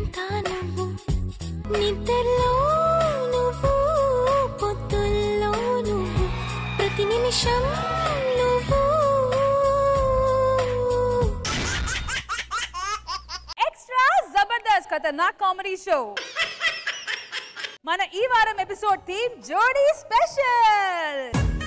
అంతా నువ్వు నిద్రలో నువ్వు పొద్దుల్లో నువ్వు ప్రతి నిమిషం నువ్వు ఎక్స్ట్రా జబర్దస్త్ ఖతర్నాక్ కామెడీ షో మన ఈ వారం ఎపిసోడ్ థీమ్ జోడీ స్పెషల్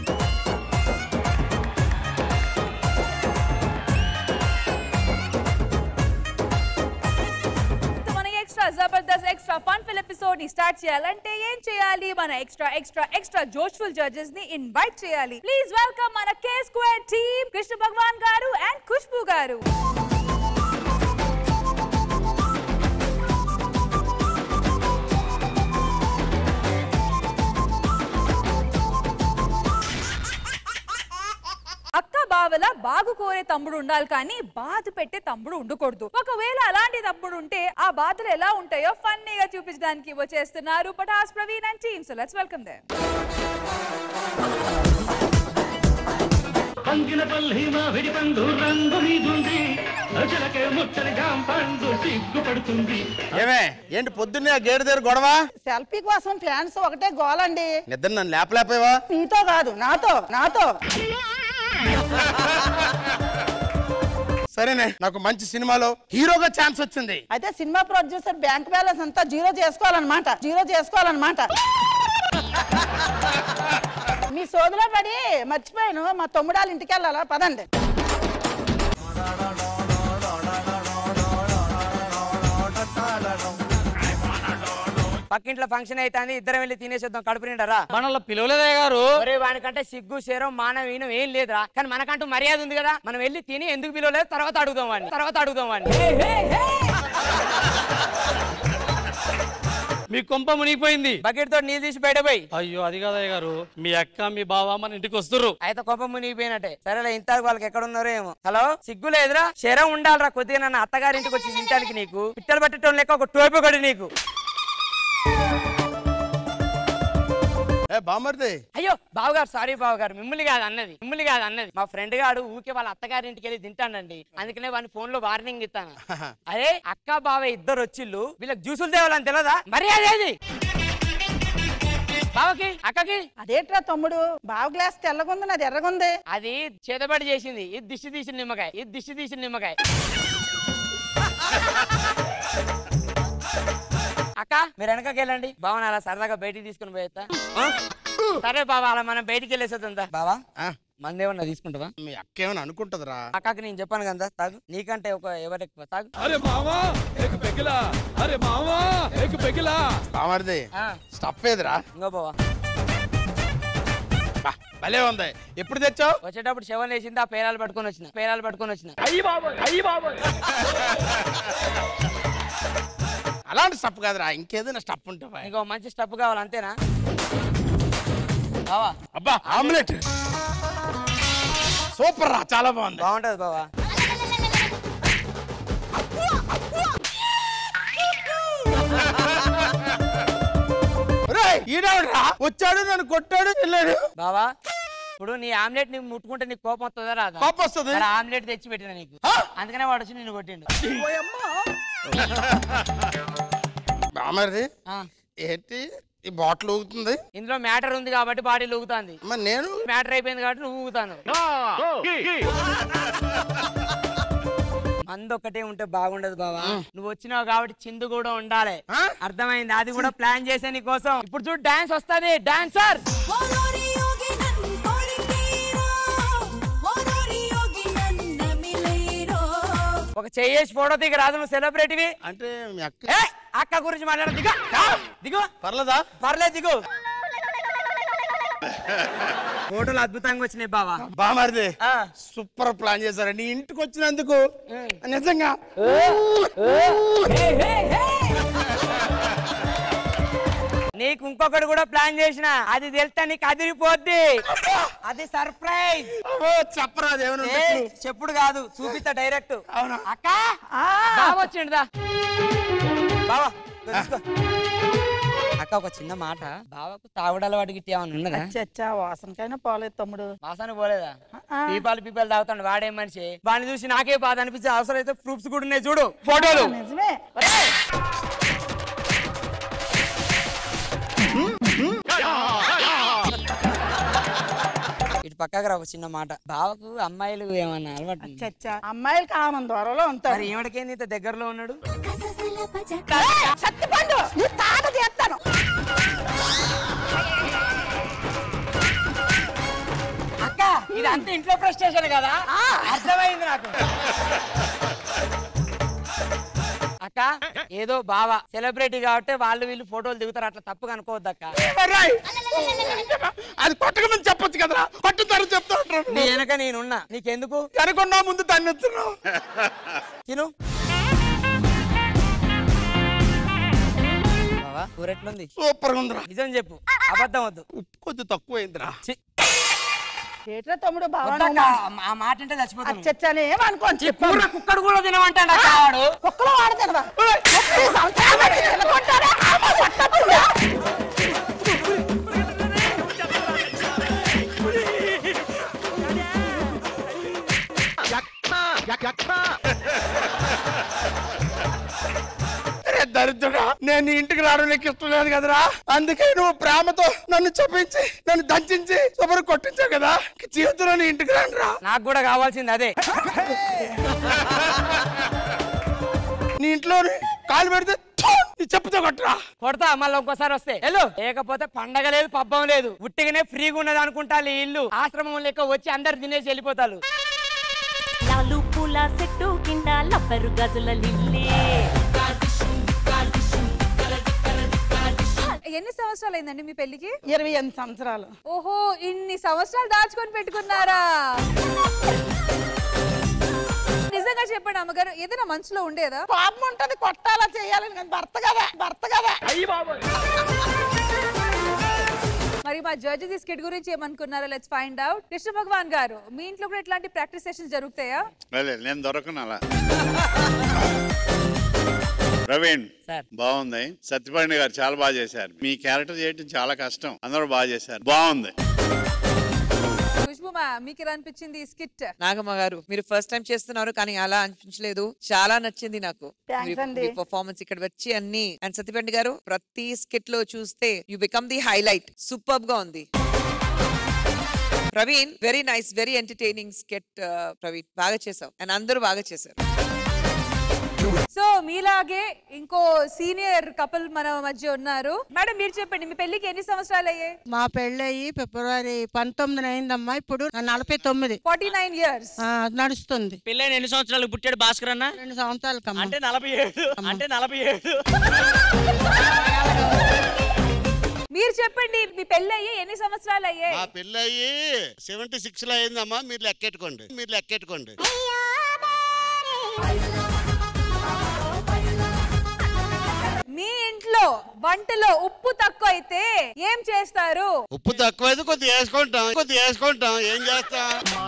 మన extra Jabardasth extra fun fill episode ని స్టార్ట్ చేయాలంటే ఏం చేయాలి మన ఎక్స్ట్రా ఎక్స్ట్రా ఎక్స్ట్రా జోష్ఫుల్ జడ్జెస్ ని ఇన్వైట్ చేయాలి ప్లీజ్ వెల్కమ్ మన K square team Krishna Bhagavan గారు అండ్ ఖుష్బు గారు అక్క బావల బాగు కోరే తమ్ముడు ఉండాలి కానీ బాధ పెట్టే తమ్ముడు ఉండకూడదు ఒకవేళ అలాంటి తమ్ముడు ఉంటే ఆ బాధలు ఎలా ఉంటాయో ఫన్నీగా చూపించడానికి వచ్చేస్తున్నారు Patas Praveen and team so let's welcome them పంగిన పల్లి మామిడి పండు రంగు మీదుంది అజలకే ముచ్చని జాంపండు సిగ్గుపడుతుంది ఏమే ఏంటి పొద్దున్నే ఆ గేటు దగ్గర గొడవ సెల్ఫీ కోసం ఫ్యాన్స్ ఒకటే గోలండి నిద్ర నన్ను లేపలేకపోయావా నీతో కాదు నాతో నాతో సరేనే నాకు మంచి సినిమాలో హీరోగా ఛాన్స్ వచ్చింది అయితే సినిమా ప్రొడ్యూసర్ బ్యాంక్ బ్యాలెన్స్ అంతా జీరో చేసుకోవాలన్నమాట జీరో చేసుకోవాలన్నమాట మీ సోదలో పడి మర్చిపోయాను మా తమ్ముడాల ఇంటికి వెళ్ళాలా పదండి పక్కింట్లో ఫంక్షన్ అయితే ఇద్దరం వెళ్ళి తినేసేద్దాం కడుపు నిండరా మనల్ని పిలవలేదే గారు ఒరే వానికంటే సిగ్గు శరం మానవ ఈనం ఏం లేదురా కానీ మనకంటూ మర్యాద ఉంది కదా మనం వెళ్ళి తిని ఎందుకు పిలవలేదు తర్వాత అడుగుదాం వాడిని తర్వాత అడుగుదాం వాడిని మీ కొంప మునిగిపోయింది బకెట్ తో నీళ్ళు తీసి బయట పోయి అయ్యో అది కాదయ్య గారు మీ అక్క మీ బావ మన ఇంటికి వస్తుర్రు అయితే కోపం మునిగిపోయినట్టే సరేలే ఇంత వాళ్ళకి ఎక్కడ ఉన్నారో ఏమో హలో సిగ్గు లేదురా శరం ఉండాలిరా కొద్దిగా నన్ను అత్తగారింటికి వచ్చి తింటానికి నీకు పిట్టలు పట్టడం లెక్క ఒక టోపి ఒకటి నీకు ఏ బామర్ది అయ్యో బావగారు సారీ బావగారు మిమ్మల్ని కాదు అన్నది మిమ్మల్ని కాదు అన్నది మా ఫ్రెండ్ గాడు ఊకే వాళ్ళ అత్తగారింటికి వెళ్ళి తింటానండి అందుకనే వాని ఫోన్ లో వార్నింగ్ ఇస్తాను అరే అక్క బావ ఇద్దరు వచ్చిళ్ళు వీళ్ళకి జ్యూసులు తేవాలని తెలియదా మరి అదేది బావకి అక్కకి అదేట్రా తమ్ముడు బావ గ్లాస్ తెల్లగుంది నాది ఎర్రగుంది అది చేతబడి చేసింది ఇది దిష్టి తీసిన నిమ్మకాయ ఇది దిష్టి తీసిన నిమ్మకాయ అక్క మీరు వెనకకి వెళ్ళండి బావని అలా సరదాగా బయటికి తీసుకుని పోయేస్తా సరే బావా అలా మనం బయటికి వెళ్ళేసేద్దా బావా ఆ, మందేమన్నా తీసుకుంటావా మీ అక్క ఏమైనా అనుకుంటదిరా అక్కకి నేను చెప్పాను కదా తాగు నీకంటే ఒక ఎవరు ఎక్కువ తాగు अरे मामा एक पिघला अरे मामा एक पिघला బామర్ది ఆ, స్టఫ్ ఏదిరా ఇంకో బావా బా, భలే ఉంది ఎప్పుడు తెచ్చావు వచ్చేటప్పుడు శవం వేసింది ఆ పేరాలు పట్టుకొని వచ్చిన పేరాలు పట్టుకొని వచ్చిన అలాంటి స్టఫ్ కాదురా ఇంకేదైనా స్టఫ్ ఉంటావా ఇంకో మంచి స్టప్ కావాలి అంతేనా బావా అబ్బా ఆమ్లెట్ సూపర్ రా చాలా బాగుంది బాగుంటది బావా ఒరేయ్, ఈడెవడ్రా? వచ్చాడు నన్ను కొట్టాడు వెళ్ళాడు బావా ఇప్పుడు నీ ఆమ్లెట్ నీకు ముట్టుకుంటే నీకు కోపం వస్తుందా రాదా కోపం వస్తుంది మరి ఆమ్లెట్ తెచ్చి పెట్టిన నీకు ఆ? అందుకనే వాడు వచ్చి నిన్ను కొట్టిండు బామర్ది ఆ, ఏంటి ఈ బాటిల్ ఊగుతుంది ఇందులో మ్యాటర్ ఉంది కాబట్టి బాడీ లూగుతాంది మరి నేను మ్యాటర్ అయిపోయింది కాబట్టి నువ్వు ఊగుతాను మందు ఒక్కటే ఉంటే బాగుండదు బావా నువ్వు వచ్చినావు కాబట్టి చిందు కూడా ఉండాలి ఆ? అర్థమైంది అది కూడా ప్లాన్ చేసే నీ కోసం ఇప్పుడు చూడు డాన్స్ వస్తుంది డాన్సర్ ఓరోరి యోగి నన్ను కోరితీరో ఓరోరి యోగి నన్ను మిలేరో ఒక చెయ్యేసి ఫోటో దిగ రాదు నువ్వు సెలబ్రిటీవి అంటే మీ అక్క ఏ అక్క గురించి మాట్లాడ దిగు దిగు పర్లేదా పర్లేదు దిగు ఫోటోలు అద్భుతంగా వచ్చినాయి బావా బామర్ది ఆ. సూపర్ ప్లాన్ చేశారు నీ ఇంటికి వచ్చినందుకు నిజంగా నీకు ఇంకొకటి కూడా ప్లాన్ చేసిన అది తెలితే నీకు అదిరిపోద్ది అది సర్ప్రైజ్ అబ్బో, చెప్పరా దేవుని ఏ, చెప్పుడు కాదు చూపిస్తా డైరెక్ట్ అవునా? అక్క బావ వచ్చిండు దా బావా ఇదిగో తీసుకో అక్క ఒక చిన్న మాట బావకు తాగుడు అలవాటు గిట్టి ఏమైనా ఉన్నదా చచ్చా వాసనకైనా పోలేదు తమ్ముడు వాసన పోలేదా ఆ. పీపాలు పీపాలు తాగుతాడు వాడేం మనిషి వాడిని చూసి నాకే బాధ అనిపించే అవసరం అయితే ప్రూఫ్స్ కూడా ఉన్నాయి చూడు ఫోటోలు నిజమే ఒరేయ్, ఇటు పక్కకు రా ఒక చిన్న మాట బావకు అమ్మాయిలు ఏమన్నా అలవాటు ఉందా? చచ్చా అమ్మాయిలు కామన్ దూరంలో ఉంటారు మరి ఏమిటికేంది ఇంత దగ్గరలో ఉన్నాడు సత్తిపండు నీ తాట చేస్తాను అక్క ఇది అంత ఇంట్లో ఫ్రస్ట్రేషన్ కదా అర్థమైంది నాకు అక్క ఏదో బావ సెలబ్రిటీ కాబట్టి వాళ్ళు వీళ్ళు ఫోటోలు దిగుతారు అట్లా తప్పుగా అనుకోవద్దు అక్క రాయ్. అది కొట్టకమని చెప్పొచ్చు కదరా కొట్టుతారు చెప్తా ఉంటారు నీ వెనక నేనున్నా నీకెందుకు కనుకున్నా ముందు దాన్ని ఎత్తున్నావు తిను బావా కూర ఎట్లుంది సూపర్ గా ఉందిరా నిజం చెప్పు అబద్ధం వద్దు ఉప్పు కొద్ది తక్కువైందిరా చి, ఏట్రా తమ్ముడు బావా వద్దక్క. ఆ- ఆ మాట అంటే చచ్చిపోతాను చచ్చాను ఏమనుకోని ఈ చెప్పాను కూర కుక్కడు కూడా తినమంటాడు అక్క వాడు కుక్కలు వాడతాను ముప్పై సంవత్సరాలు బట్టి తినుకుంటారా? అమ్మ పట్టకుండా. అరే దరిద్రుడా నేను నీ ఇంటికి రావడం నీకు ఇష్టం లేదు కదరా అందుకే నువ్వు ప్రేమతో నన్ను చెప్పించి నన్ను దంచించి శుభ్రం కొట్టించావు కదా ఇంక జీవితంలో నీ ఇంటికి రానురా నాకు కూడా కావాల్సింది అదే నీ ఇంట్లోని కాలు పెడితే థూ, నీ చెప్పుతో కొట్టరా కొడతా మళ్ళీ ఇంకోసారి వస్తే వెళ్ళు లేకపోతే పండగ లేదు పబ్బం లేదు ఉట్టిగానే ఫ్రీగా ఉన్నది అనుకుంటా ఈ ఇల్లు ఆశ్రమం లెక్క వచ్చి అందరు తినేసి వెళ్ళిపోతారు లాలు పూల చెట్టు కింద లబ్బరు గజుల లిల్లే ఎన్ని సంవత్సరాలు అయిందండి మీ పెళ్లికి ఇరవై ఎనిమిది సంవత్సరాలు ఓహో ఇన్ని సంవత్సరాలు దాచుకొని పెట్టుకున్నారా నిజంగా చెప్పండి అమ్మగారు ఏదైనా మనసులో ఉండేదా పాపం ఉంటది కొట్టాలా చేయాలని కానీ భర్త కదా భర్త కదా మరి మా జడ్జెస్ ఈ స్కిట్ గురించి ఏమనుకున్నారో let's find out Krishna Bhagavan గారు మీ ఇంట్లో కూడా ఇట్లాంటి ప్రాక్టీస్ సెషన్స్ జరుగుతాయా లేదు నేను దొరకను అలా ప్రవీణ్ సార్. బాగుంది సత్యపాండి గారు చాలా బాగా చేశారు మీ క్యారెక్టర్ చేయడం చాలా కష్టం అందరూ బాగా చేశారు బాగుంది ఖుష్బు మా మీకు ఎలా అనిపించింది ఈ స్కిట్ నాగమ్మ గారు మీరు ఫస్ట్ టైం చేస్తున్నారు కానీ అలా అనిపించలేదు చాలా నచ్చింది నాకు Thanks అండి. పర్ఫార్మెన్స్ ఇక్కడ వచ్చి అన్ని అండ్ సత్యపెండి గారు ప్రతి స్కిట్ లో చూస్తే you become the highlight super గా ఉంది Praveen very nice very entertaining skit Praveen బాగా చేసావు అండ్ అందరూ బాగా చేశారు సో మీలాగే ఇంకో సీనియర్ కపుల్ మన మధ్య ఉన్నారు మేడం మీరు చెప్పండి మీ పెళ్లికి ఎన్ని సంవత్సరాలు అయ్యాయి మా పెళ్ళయి ఫిబ్రవరి పంతొమ్మిది అయిందమ్మా ఇప్పుడు నలభై తొమ్మిది ఫార్టీ నైన్ ఇయర్స్ ఆ, నడుస్తుంది పెళ్ళైన ఎన్ని సంవత్సరాలు పుట్టాడు భాస్కర్ అన్న రెండు సంవత్సరాలకమ్మా అంటే నలభై ఏడు అంటే నలభై ఏడు మీరు చెప్పండి మీ పెళ్లి అయ్యి ఎన్ని సంవత్సరాలు అయ్యాయి మా పెళ్ళయి సెవెంటీ సిక్స్ లో అయిందమ్మా మీరు లెక్కెట్టుకోండి మీరు లెక్కెట్టుకోండి మీ ఇంట్లో వంటలో ఉప్పు తక్కువ అయితే ఏం చేస్తారు ఉప్పు తక్కువైతే కొద్దిగా వేసుకుంటాం కొద్దిగా వేసుకుంటాం ఏం చేస్తాం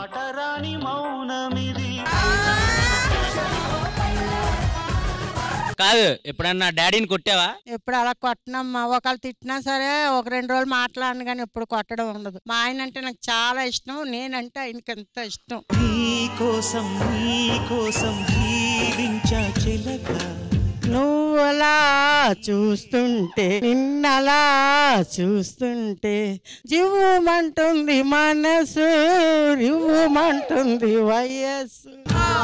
కాదు ఎప్పుడన్నా డాడీని కొట్టావా ఎప్పుడు అలా కొట్టనమ్మా ఒకళ్ళు తిట్టినా సరే ఒక రెండు రోజులు మాట్లాడను కానీ ఎప్పుడు కొట్టడం ఉండదు మా ఆయన అంటే నాకు చాలా ఇష్టం నేనంటే ఆయనకి ఎంత ఇష్టం కోసం నీ కోసం జీవించా చిలక నువ్వు అలా చూస్తుంటే నిన్నలా చూస్తుంటే జివ్వుమంటుంది మనసు రివ్వుమంటుంది వయస్సు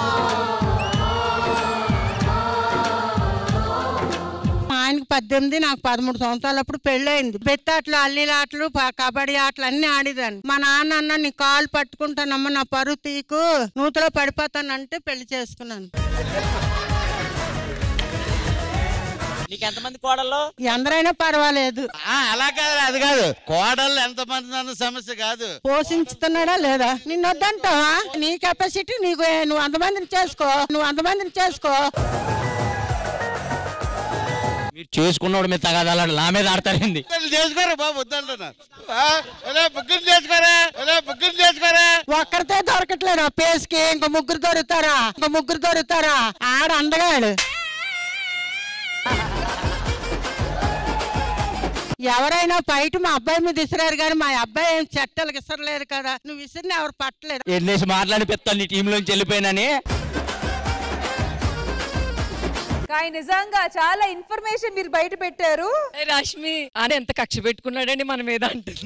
మా ఆయనకి పద్దెనిమిది నాకు పదమూడు సంవత్సరాలు అప్పుడు పెళ్ళయింది బెత్తాట్లు అల్లిలాటలు ప- కబడ్డీ ఆటలు అన్ని ఆడేదాన్ని మా నాన్న అన్న నీ కాలు పట్టుకుంటానమ్మా నా పరువు తీకు నూతలో పడిపోతానంటే పెళ్లి చేసుకున్నాను నీకు ఎంతమంది కోడల్లో ఎందరైనా పర్వాలేదు ఆ, అలా కాదు అది కాదు కోడళ్ళు ఎంతమంది అన్న సమస్య కాదు పోషించుతున్నాడా లేదా నిన్ను వద్దంటావా నీ కెపాసిటీ నీకు నువ్వు అంతమందిని చేసుకో నువ్వు అంతమందిని చేసుకో మీరు చేసుకున్నోడు మీద తగాదాలు నా మీద ఆడతారండి బుగ్గలు చేసుకోరా బాబు వద్దంటున్నారు ఆ, అరే బుగ్గలు చేసుకోరా అరే బుగ్గలు చేసుకోరా ఒక్కరితే దొరకట్లేడు ఆ పేస్కి ఇంకో ముగ్గురు దొరుకుతారా ఇంకో ముగ్గురు దొరుకుతారా ఆడ అందగాడు ఎవరైనా బయట మా అబ్బాయి మీద విసిరారు కానీ మా అబ్బాయి ఏం చెట్టలకు విసరలేదు కదా నువ్వు విసిరిన ఎవరు పట్టలేదు ఎన్నేసి మాట్లాడిపిస్తాను నీ టీంలోంచి వెళ్ళిపోయినని కానీ నిజంగా చాలా ఇన్ఫర్మేషన్ మీరు బయట పెట్టారు రష్మి అని ఎంత కక్ష పెట్టుకున్నాడండి మన మీద అంటుంది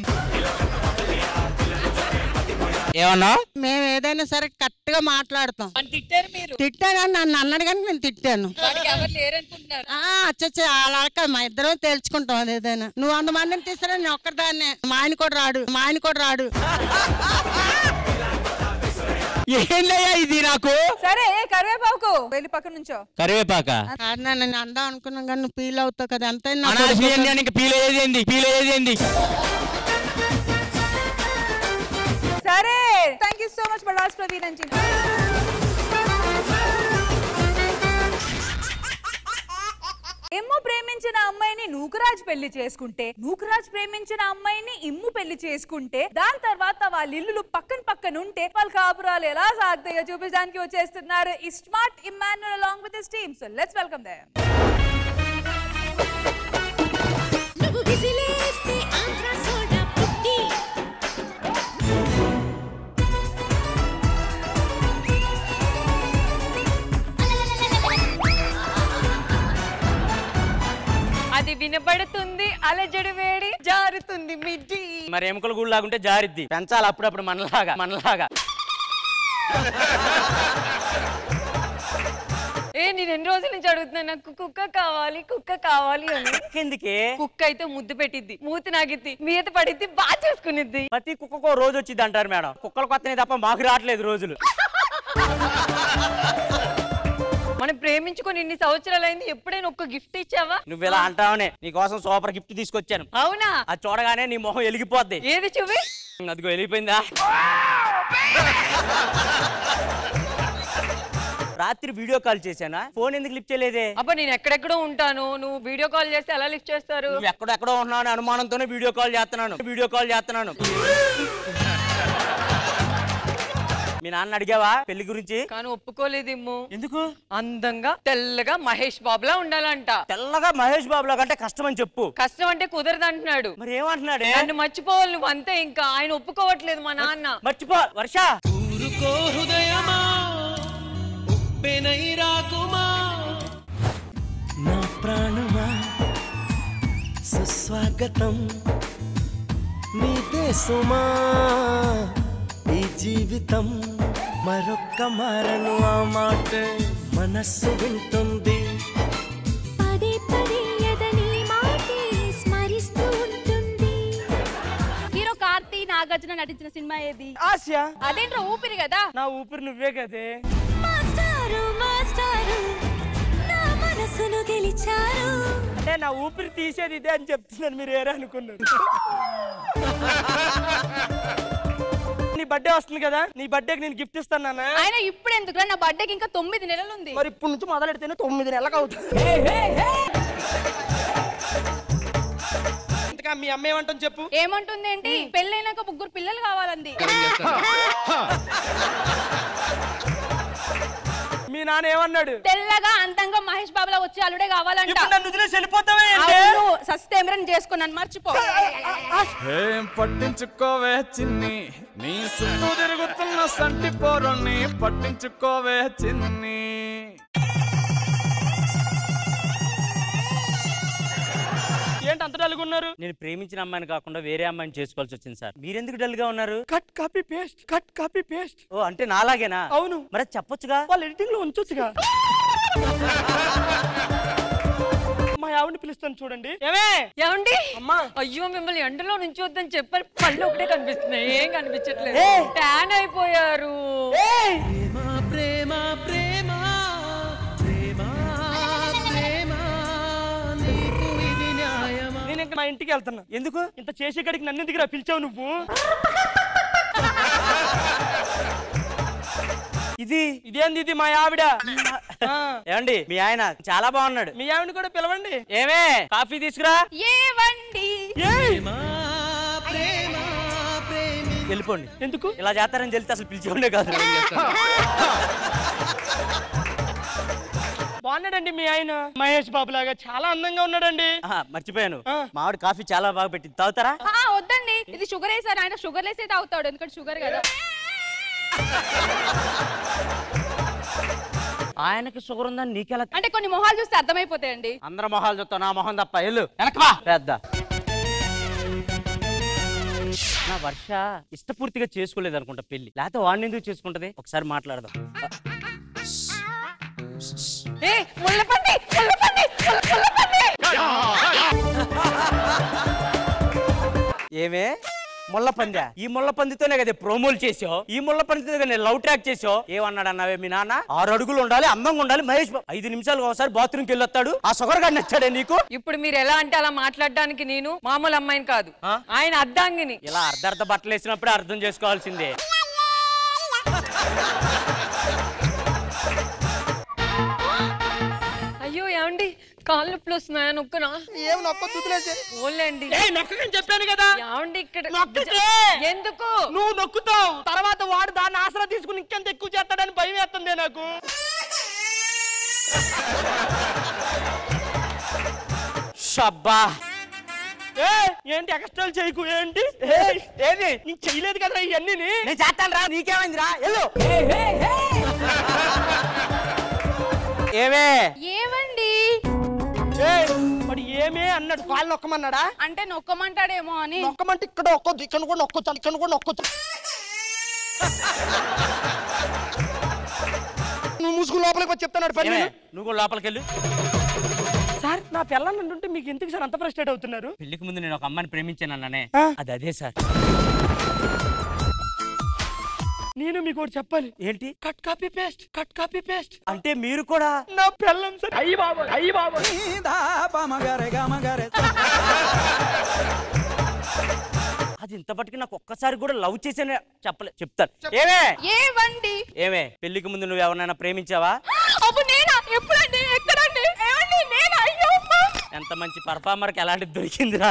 ఏమన్నా మేము ఏదైనా సరే కరెక్ట్ గా మాట్లాడతాం తిట్టారు మీరు తిట్టానని నన్ను అన్నాడు కానీ నేను తిట్టాను వాడికి ఎవరు లేరనుకుంటున్నారు ఆ, అచ్చచ్చ అలా కాదు, మా ఇద్దరం తేల్చుకుంటాం అది ఏదైనా నువ్వు వంద మందిని తీసుకురా నేను ఒక్కదాన్నే మా ఆయన కూడా రాడు మా ఆయన కూడా రాడు ఏందయ్యా ఇది నాకు సరే కరివేపాకు వెళ్ళి పక్క నుంచో కరివేపాక కాదు నాన్న, నేను అందాం అనుకున్నాం కానీ నువ్వు ఫీల్ అవుతావు కదా అంతే అనాల్సి ఏంది అని ఇంకా పీల్ అయ్యేది ఏంది పీల్ అయ్యేది ఏంది సరే థ్యాంక్ యూ సో మచ్ బడాస్ ప్రవీణ్ అంచి ఇమ్ము ప్రేమించిన అమ్మాయిని నూకరాజ్ పెళ్లి చేసుకుంటే నూకరాజ్ ప్రేమించిన అమ్మాయిని ఇమ్ము పెళ్లి చేసుకుంటే దాని తర్వాత వాళ్ళ ఇల్లులు పక్కన పక్కన ఉంటే వాళ్ళ కాపురాలు ఎలా సాగుతాయో చూపించడానికి వచ్చేస్తున్నారు ఈ smart Emmanuel along with his team so let's welcome them నువ్వు విసిలేస్తే ఆంధ్ర సోడా పుట్టి అది వినబడుతుంది అలజడి వేడి జారుతుంది మిడ్డి మరి ఎముకల గుడి లాగుంటే జారిద్ది పెంచాలి అప్పుడప్పుడు మనలాగా మనలాగా ఏ నేను ఎన్ని రోజుల నుంచి అడుగుతున్నా నాకు కుక్క కావాలి కుక్క కావాలి అని ఎందుకే కుక్క అయితే ముద్దు పెట్టిద్ది మూతి నాగిద్ది మీద పడిద్ది బాగా చేసుకునిద్ది ప్రతి కుక్కకో రోజు వచ్చింది అంటారు మేడం కుక్కలు కొత్తనే తప్ప మాకు రావట్లేదు రోజులు మనం ప్రేమించుకొని ఇన్ని సంవత్సరాలు అయింది ఎప్పుడైనా ఒక్క గిఫ్ట్ ఇచ్చావా నువ్వు ఇలా అంటావనే నీకోసం సూపర్ గిఫ్ట్ తీసుకొచ్చాను అవునా అది చూడగానే నీ మొహం వెలిగిపోద్ది ఏది చూవి అదిగో వెళ్ళిపోయిందా రాత్రి వీడియో కాల్ చేశానా ఫోన్ ఎందుకు లిఫ్ట్ చేయలేదే అబ్బా నేను ఎక్కడెక్కడో ఉంటాను నువ్వు వీడియో కాల్ చేస్తే ఎలా లిఫ్ట్ చేస్తారు నువ్వు ఎక్కడెక్కడో ఉన్నావు అనుమానంతోనే వీడియో కాల్ చేస్తున్నాను వీడియో కాల్ చేస్తున్నాను మీ నాన్న అడిగావా పెళ్లి గురించి కానీ ఒప్పుకోలేదు ఇమ్ము ఎందుకు అందంగా తెల్లగా మహేష్ బాబులా ఉండాలంట తెల్లగా మహేష్ బాబులో కంటే కష్టం అని చెప్పు కష్టం అంటే కుదరదు అంటున్నాడు మరి ఏమంటున్నాడే నన్ను మర్చిపోవాలి నువ్వు అంతే ఇంకా ఆయన ఒప్పుకోవట్లేదు మా నాన్న మర్చిపో వర్ష ఊరుకో హృదయమా ఉప్పెనై రాకుమా నా ప్రాణమా సుస్వాగతం నీ దేశమా ఈ జీవితం మరొక్క మారను ఆ మాట మనస్సు వింటుంది పదే పదే ఎదని మాటే స్మరిస్తూ ఉంటుంది హీరో కార్తీ నాగార్జున నటించిన సినిమా ఏది ఆసియా అదేంట్రా ఊపిరి కదా నా ఊపిరి నువ్వే కదే మాస్టారు మాస్టారు నా మనసును గెలిచారు అంటే నా ఊపిరి తీసేది ఇదే అని చెప్తున్నాను మీరు ఏరే అనుకున్నారు నీ బర్త్డే వస్తుంది కదా నీ బర్త్డేకి నేను గిఫ్ట్ ఇస్తాను నాన్న ఆయన ఇప్పుడు ఎందుకు నా బర్త్డేకి ఇంకా తొమ్మిది నెలలు ఉంది మరి ఇప్పుడు నుంచి మొదలెడితేనే తొమ్మిది నెలలకు అవుతుంది ఇంతకా మీ అమ్మ ఏమంటుంది చెప్పు ఏమంటుంది ఏంటి పెళ్ళైనాక ముగ్గురు పిల్లలు కావాలంది మీ నాన్న ఏమన్నాడు తెల్లగా అందంగా మహేష్ బాబులా వచ్చి అల్లుడే కావాలంట ఇప్పుడు నన్ను వదిలేసి వెళ్ళిపోతావే ఏంటి? అవును సస్తేమరని చేసుకున్నాను మర్చిపో ఏం పట్టించుకోవే చిన్ని నీ చుట్టూ తిరుగుతున్న సంటి పోరుని పట్టించుకోవే చిన్ని ఏంటి అంత డల్గా ఉన్నారు నేను ప్రేమించిన అమ్మాయిని కాకుండా వేరే అమ్మాయిని చేసుకోవాల్సి వచ్చింది సార్ మీరెందుకు డల్ గా ఉన్నారు cut copy paste cut copy paste ఓ అంటే నాలాగేనా అవును మరి అది చెప్పొచ్చుగా వాళ్ళు ఎడిటింగ్ లో ఉంచొచ్చుగా మా ఆవిడని పిలుస్తాను చూడండి ఏమే ఏమండి అమ్మా అయ్యో మిమ్మల్ని ఎండలో నుంచి వద్దని చెప్పారు పళ్ళు ఒకటే కనిపిస్తున్నాయి ఏం కనిపించట్లేదు ఏయ్! ట్యాన్ అయిపోయారు ప్రేమ ప్రేమ ప్రేమ ప్రేమ నీకు ఇది న్యాయమా నేను ఇంకా మా ఇంటికి వెళ్తున్నా ఎందుకు ఇంత చేసే గడికి నన్ను ఎందుకు పిలిచావు నువ్వు ఇది ఇదేంది ఇది మా ఆవిడ ఏమండి మీ ఆయన చాలా బాగున్నాడు మీ ఆవిడ కూడా పిలవండి ఏమే కాఫీ తీసుకురా ఏవండి వెళ్ళిపోండి ఎందుకు ఇలా చేస్తారని తెలిస్తే అసలు పిలిచేవాడే కాదు బాగున్నాడండి మీ ఆయన మహేష్ బాబు లాగా చాలా అందంగా ఉన్నాడండి మర్చిపోయాను మామిడి కాఫీ చాలా బాగా పెట్టింది తాగుతారా ఆ, వద్దండి ఇది షుగర్ వేసారు ఆయన షుగర్ లేసే తాగుతాడు ఎందుకంటే షుగర్ కదా ఆయనకి షుగర్ ఉందని నీకెలా అంటే కొన్ని మొహాలు చూస్తే అర్థమైపోతాయండి అందరి మొహాలు చూస్తావు నా మొహం తప్ప ఎల్లు వెనకమా పెద్ద నా వర్ష ఇష్టపూర్తిగా చేసుకోలేదు అనుకుంటా పెళ్లి లేకపోతే వాడిని ఎందుకు చేసుకుంటది ఒకసారి మాట్లాడదాం ఏ ముళ్ళపండి ముళ్ళపండి ముళ్ళపండి ఏమే ముళ్ళ పందా ఈ ముళ్ళ పందితోనే కదా ప్రోమోలు చేసావు ఈ ముళ్ళ పందితో కదా లవ్ ట్రాక్ చేసావు ఏమన్నాడు అన్నావే మీ నాన్న ఆరు అడుగులు ఉండాలి అందంగా ఉండాలి మహేష్ బాబు ఐదు నిమిషాలు ఒకసారి బాత్రూమ్కి వెళ్ళొస్తాడు ఆ షుగర్ గారు నచ్చాడే నీకు ఇప్పుడు మీరు ఎలా అంటే అలా మాట్లాడడానికి నేను మామూలు అమ్మాయిని కాదు ఆయన అర్ధాంగిని ఇలా అర్ధ అర్ధ బట్టలు వేసినప్పుడే అర్థం చేసుకోవాల్సిందే అయ్యో ఏమండి కాళ్ళు నొప్పులు వస్తున్నాయా నొక్కనా ఏం నొక్క తుదిలేసే ఓన్లేండి ఏ నొక్కని చెప్పాను కదా ఏమండి ఇక్కడ నొక్కితే ఎందుకు నువ్వు నొక్కుతావు తర్వాత వాడు దాన్ని ఆసరా తీసుకుని ఇంకెంత ఎక్కువ చేస్తాడని భయం వేస్తుంది నాకు షబ్బా ఏ ఏంటి ఎక్స్ట్రాలు చేయకు ఏంటి ఏయ్, ఏది నీకు చేయలేదు కదా ఇవన్నీ నేను చేస్తాను రా నీకేమైంది రా ఎల్లు ఏమే ఏమండి ఏయ్, మరి ఏమే అన్నాడు కాళ్ళు నొక్కమన్నాడా అంటే నొక్కమంటాడేమో అని నొక్కమంటే ఇక్కడ నొక్కొద్దు ఇక్కడ కూడా నొక్కొచ్చు ఇక్కడ కూడా నొక్కొచ్చు నువ్వు మూసుకుని లోపలికి వచ్చి చెప్తున్నాడు పని ఏమే, నువ్వు కూడా లోపలికి వెళ్ళు సార్ నా పిల్లలు ఉంటే మీకు ఎందుకు సార్ అంత ఫ్రస్ట్రేట్ అవుతున్నారు పెళ్లికి ముందు నేను ఒక అమ్మాయిని ప్రేమించాను అన్ననే అది అదే సార్ నేను మీకు ఒకటి చెప్పాలి ఏంటి cut copy paste cut copy paste అంటే మీరు కూడా నా పిల్లం సార్ అయ్యి బాబు అయ్యి బాబు అది ఇంతపటికి నాకు ఒక్కసారి కూడా లవ్ చేసానే చెప్పలే చెప్తాను ఏమే ఏవండి ఏమే పెళ్లికి ముందు నువ్వు ఎవరినైనా ప్రేమించావా అప్పుడు నేనా ఎప్పుడండి ఎక్కడండి ఏమండి నేను అయ్యో అమ్మా. ఎంత మంచి పర్ఫార్మర్కి ఎలాంటిది దొరికిందిరా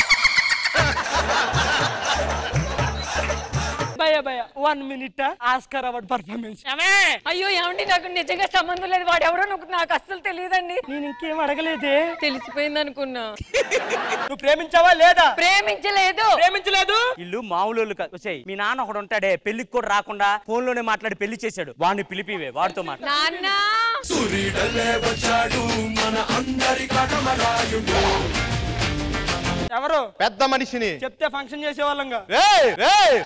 భయ భయ one minute Oscar award performance అయ్యో ఏమండి నాకు నిజంగా సంబంధం లేదు వాడు ఎవడో నాకు నాకు అస్సలు తెలియదండి నేను ఇంకేం అడగలేదే తెలిసిపోయింది అనుకున్నా నువ్వు ప్రేమించావా లేదా ప్రేమించలేదు ప్రేమించలేదు ఇల్లు మామూలు వాళ్ళు కాదు వచ్చేయ్, మీ నాన్న ఒకడు ఉంటాడే పెళ్లికి కూడా రాకుండా ఫోన్ లోనే మాట్లాడి పెళ్లి చేశాడు వాడిని పిలిపివే వాడితో మాట్లాడు నాన్న సూర్యుడల్లే వచ్చాడు మన అందరి కటమరాయుడు ఎవరు పెద్ద మనిషిని చెప్తే ఫంక్షన్ చేసేవాళ్ళంగా ఏయ్, ఏయ్!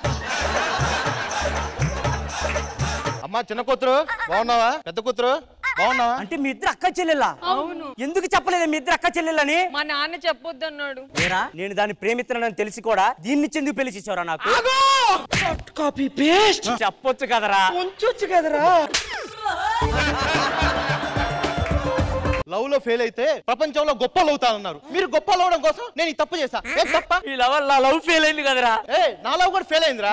అమ్మా చిన్న కూతురు బాగున్నావా పెద్ద కూతురు బాగున్నావా అంటే మీ ఇద్దరు అక్క చెల్లెలా అవును ఎందుకు చెప్పలేదు మీ ఇద్దరు అక్క చెల్లెలని మా నాన్న చెప్పొద్దు అన్నాడు ఏరా నేను దాన్ని ప్రేమిస్తున్నానని తెలిసి కూడా దీన్ని చెందుకు పెళ్లి చేసేవరా నాకు కాపీ పేస్ట్ చెప్పొచ్చు కదరా ఉంచొచ్చు కదరా లవ్ లో ఫెయిల్ అయితే ప్రపంచంలో గొప్పలు అవుతానన్నారు మీరు గొప్పలు అవడం కోసం నేను ఈ తప్పు చేశా ఏం తప్ప ఈ లవ్ నా లవ్ ఫెయిల్ అయింది కదరా ఏ నా లవ్ కూడా ఫెయిల్ అయిందిరా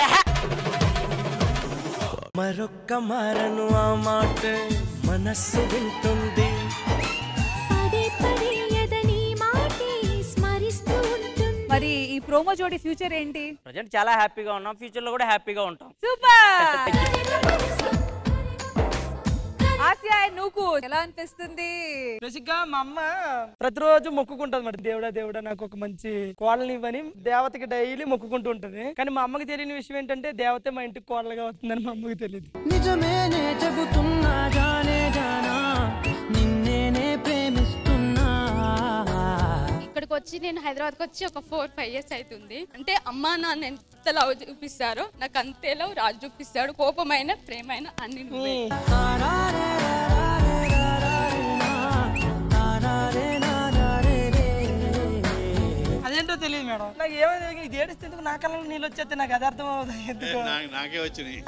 మరొక్క మారను ఆ మాట మనస్సు వింటుంది పదే పదే ఎదని మాటే స్మరిస్తూ ఉంటుంది మరి ఈ ప్రోమో జోడి ఫ్యూచర్ ఏంటి ప్రజెంట్ చాలా హ్యాపీగా ఉన్నాం ఫ్యూచర్ లో కూడా హ్యాపీగా ఉంటాం సూపర్ ఆసియా నువ్వు ఎలా అనిపిస్తుంది బేసిక్ గా మా అమ్మ ప్రతిరోజు మొక్కుకుంటది మరి దేవుడా దేవుడా నాకు ఒక మంచి కోడల్ని ఇవ్వని దేవతకి డైలీ మొక్కుకుంటూ ఉంటది కానీ మా అమ్మకి తెలియని విషయం ఏంటంటే దేవతే మా ఇంటికి కోడలుగా వస్తుందని మా అమ్మకి తెలియదు నిజమేనే చెబుతున్నా జానే జానా నిన్నేనే ప్రేమిస్తున్నా ఇక్కడికి వచ్చి నేను హైదరాబాద్కి వచ్చి ఒక ఫోర్ ఫైవ్ ఇయర్స్ అవుతుంది అంటే అమ్మ నాన్న ఎంత లవ్ చూపిస్తారో నాకు అంతే లవ్ రాజు చూపిస్తాడు కోపమైన ప్రేమైన అన్ని నువ్వే. అదేంటో తెలియదు మేడం నాకు ఏమైంది ఇది ఏడిస్తే ఎందుకు నా కళ్ళలో నీళ్ళు వచ్చేస్తే నాకు అది అర్థం అవుతుంది ఎందుకు నాకు- నాకే వచ్చినాయి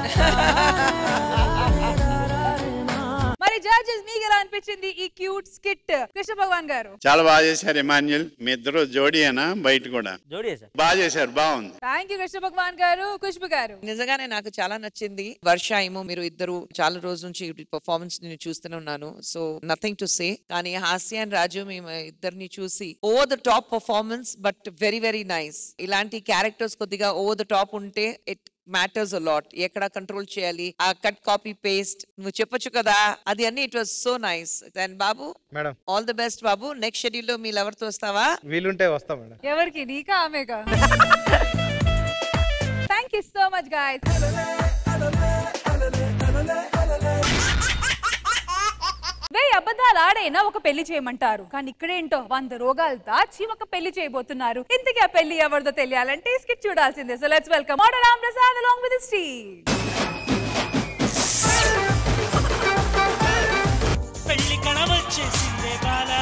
మరి జడ్జెస్ మీకు ఎలా అనిపించింది ఈ క్యూట్ స్కిట్ కృష్ణ భగవాన్ గారు చాలా బాగా చేశారు ఇమాన్యుల్ మీ ఇద్దరు జోడియేనా బయట కూడా జోడి సార్ బాగా చేశారు బాగుంది థ్యాంక్ యూ కృష్ణ భగవాన్ గారు ఖుష్బు గారు నిజంగానే నాకు చాలా నచ్చింది వర్ష ఏమో మీరు ఇద్దరు చాలా రోజుల నుంచి పర్ఫార్మెన్స్ నేను చూస్తూనే ఉన్నాను సో నథింగ్ టు సే కానీ హాస్య అండ్ రాజు మేము ఇద్దరిని చూసి over the top performance but very very nice ఇలాంటి క్యారెక్టర్స్ కొద్దిగా ఓవర్ ద టాప్ ఉంటే ఇట్ మ్యాటర్స్ లాట్ ఎక్కడ కంట్రోల్ చేయాలి ఆ కట్ కాపీ పేస్ట్ నువ్వు చెప్పొచ్చు కదా అది అన్ని it was so nice then బాబు మేడం ఆల్ ది బెస్ట్ బాబు నెక్స్ట్ షెడ్యూల్ లో మీ లవర్ తో వస్తావా వీలుంటే వస్తాం మేడం ఎవరికి నీకా ఆమెకా thank you so much guys వెయ్యి అబద్ధాలు ఆడైనా ఒక పెళ్లి చేయమంటారు కానీ ఇక్కడేంటో వంద రోగాలు దాచి ఒక పెళ్లి చేయబోతున్నారు ఇంతకీ ఆ పెళ్లి ఎవరిదో తెలియాలంటే స్కిట్ చూడాల్సిందే so let's welcome model Ram Prasad along with Steve పెళ్లి కణవచ్చేసిందే బాల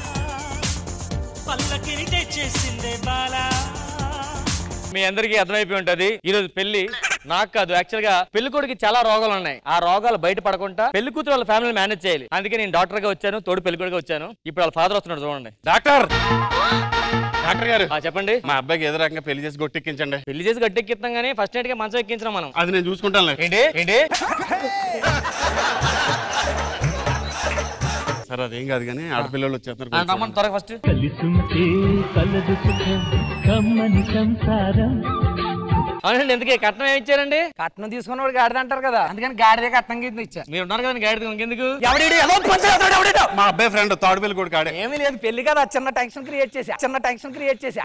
పల్లకిని తెచ్చేసిందే బాల మీ అందరికీ అర్థమైపోయి ఉంటది ఈ రోజు పెళ్లి నాకు కాదు యాక్చువల్ గా పెళ్లి కొడుకు చాలా రోగాలు ఉన్నాయి ఆ రోగాలు బయట పడకుండా పెళ్లి కూతురు వాళ్ళ ఫ్యామిలీ మేనేజ్ చేయాలి అందుకే నేను డాక్టర్ గా వచ్చాను తోడు పెళ్లి కొడుకు వచ్చాను ఇప్పుడు వాళ్ళ ఫాదర్ వస్తున్నాడు చూడండి డాక్టర్ డాక్టర్ గారు చెప్పండి మా అబ్బాయికి ఏదో రకంగా పెళ్లి చేసి గొట్టెక్కించండి పెళ్లి చేసి గట్టెక్కిస్తాం కానీ ఫస్ట్ నైట్ గా మంచం ఎక్కించడం మనం అది నేను చూసుకుంటాను ఏంటి ఏంటి సరే అదేం కాదు కానీ ఆడపిల్లలు వచ్చేస్తున్నారు కొంచెం. రమ్మని త్వరగా ఫస్ట్ కలిసుంటే కలదు సుఖం కమ్మని సంసారం అవునండి ఎందుకే కట్నం ఏమి ఇచ్చారండి కట్నం తీసుకున్నవాడు గాడిద అంటారు కదా అందుకని గాడిదే కట్నం కింద ఇచ్చా మీరు ఉన్నారు కదా గాడి ఇంకెందుకు ఎవడీడు ఏదో పంచాయతీ ఎవడీడు మా అబ్బాయి ఫ్రెండ్ తాడు పెళ్లి కొడుకు ఆడే ఏమీ లేదు పెళ్లి కదా చిన్న టెన్షన్ క్రియేట్ చేసా చిన్న టెన్షన్ క్రియేట్ చేసా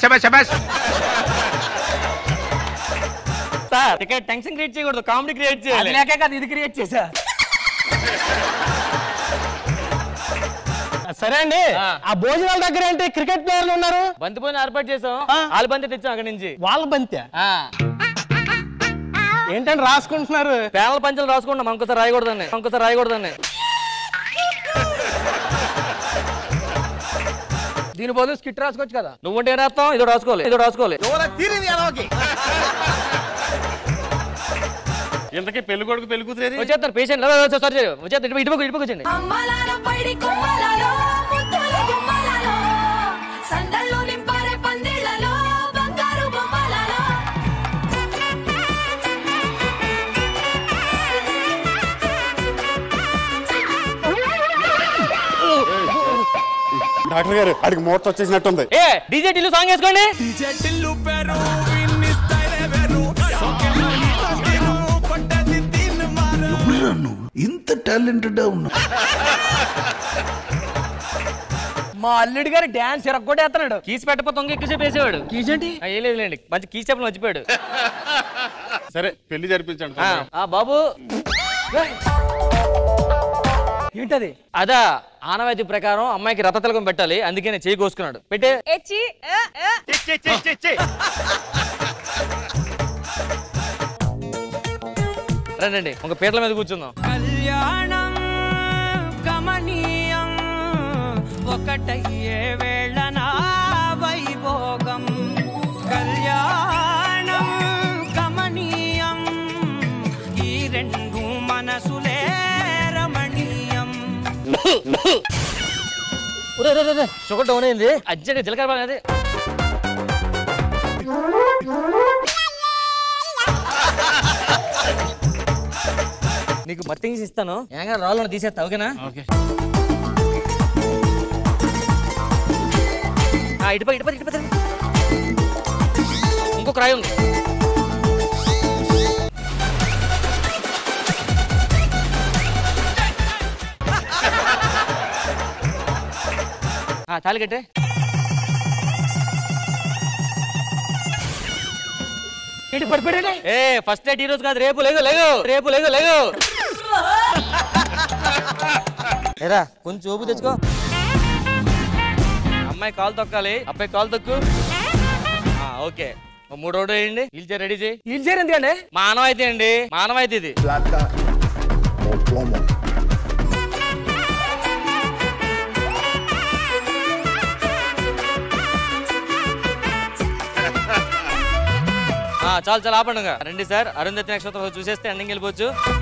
సార్ ఇక్కడ టెన్షన్ క్రియేట్ చేయకూడదు కామెడీ క్రియేట్ అది చేయాలి లేకే కదా ఇది క్రియేట్ చేసా సరే అండి ఆ భోజనాల దగ్గర ఏంటి క్రికెట్ ప్లేయర్లు ఉన్నారు బంతి పోయిన ఏర్పాటు చేసాం వాళ్ళ బంతి తెచ్చాం అక్కడి నుంచి వాళ్ళ బంతి ఏంటంటే రాసుకుంటున్నారు పేదల పంచలు రాసుకుంటాం ఇంకోసారి రాయకూడదండి ఇంకోసారి రాయకూడదండి దీని బదులు స్కిట్ రాసుకోవచ్చు కదా నువ్వుంటే ఏం రాస్తాం ఇదో రాసుకోవాలి ఇదో రాసుకోవాలి ఇంతకీ పెళ్లి కొడుకు పెళ్లి కూతురు ఏది? వచ్చేస్తారు పేషెంట్ సారీ వచ్చేస్తారు ఇటు ఇటు ఇటు వచ్చండి అమ్మలాల పైడి కొమ్మలలో ముత్యాల గుమ్మలలో సందళ్ళు నింపారే పందిళ్ళలో బంగారు బొమ్మలలో డాక్టర్ గారు అడిగి మూర్త వచ్చేసినట్టుంది ఏ డీజే టిల్లు సాంగ్ వేసుకోండి ఇంత టాలెంటెడ్ ఉన్నా మా అల్లుడి గారు డాన్స్ ఎరగొట్టేస్తున్నాడు కీస్ పెట్టకపోతే ఇంక ఎక్కువసేపు వేసేవాడు కీస్ ఏంటి ఏం లేదులేండి మంచి కీస్ చెప్పలు మర్చిపోయాడు సరే పెళ్లి జరిపించండి ఆ, ఆ బాబు ఏంటది అదా ఆనవాయితీ ప్రకారం అమ్మాయికి రథ తిలకం పెట్టాలి అందుకే నేను చేయి కోసుకున్నాడు పెట్టే ఎచ్చి రండి ఒక పీటల మీద కూర్చుందాం కళ్యాణం గమనీయం ఒకటయ్యే వేళ నా వైభోగం కళ్యాణం గమనీయం ఈ రెండు మనసులే రమణీయం షుగర్ డౌన్ అయింది అర్జెంట్ జీలకర్ర అది నీకు మత్తింగ్స్ ఇస్తాను ఏంగా రాళ్ళను తీసేస్తా ఓకేనా ఓకే ఆ, ఇటుపక్క ఇటుపక్క ఇటుపక్క ఇంకొక రాయి ఉంది ఆ, తాళి కట్టే ఏంటి పడిపోయాడే ఏ ఫస్ట్ నైట్ ఈ రోజు కాదు రేపు లేదు లేదు రేపు లేదు లేదు ఏరా కొంచెం ఊపు తెచ్చుకో అమ్మాయి కాలు తొక్కాలి అబ్బాయి కాలు తొక్కు ఆ, ఓకే ఓ మూడు రోడ్డు వేయండి వీల్ చైర్ రెడీ చేయి వీల్ చైర్ ఎందుకండి మానవాయితీ అండి మానవాయితీ ఇది ఆ, చాలు చాలు ఆపండి ఇంకా. రండి సార్ అరుంధతి నక్షత్రం చూసేస్తే ఎండింగ్ వెళ్ళిపోవచ్చు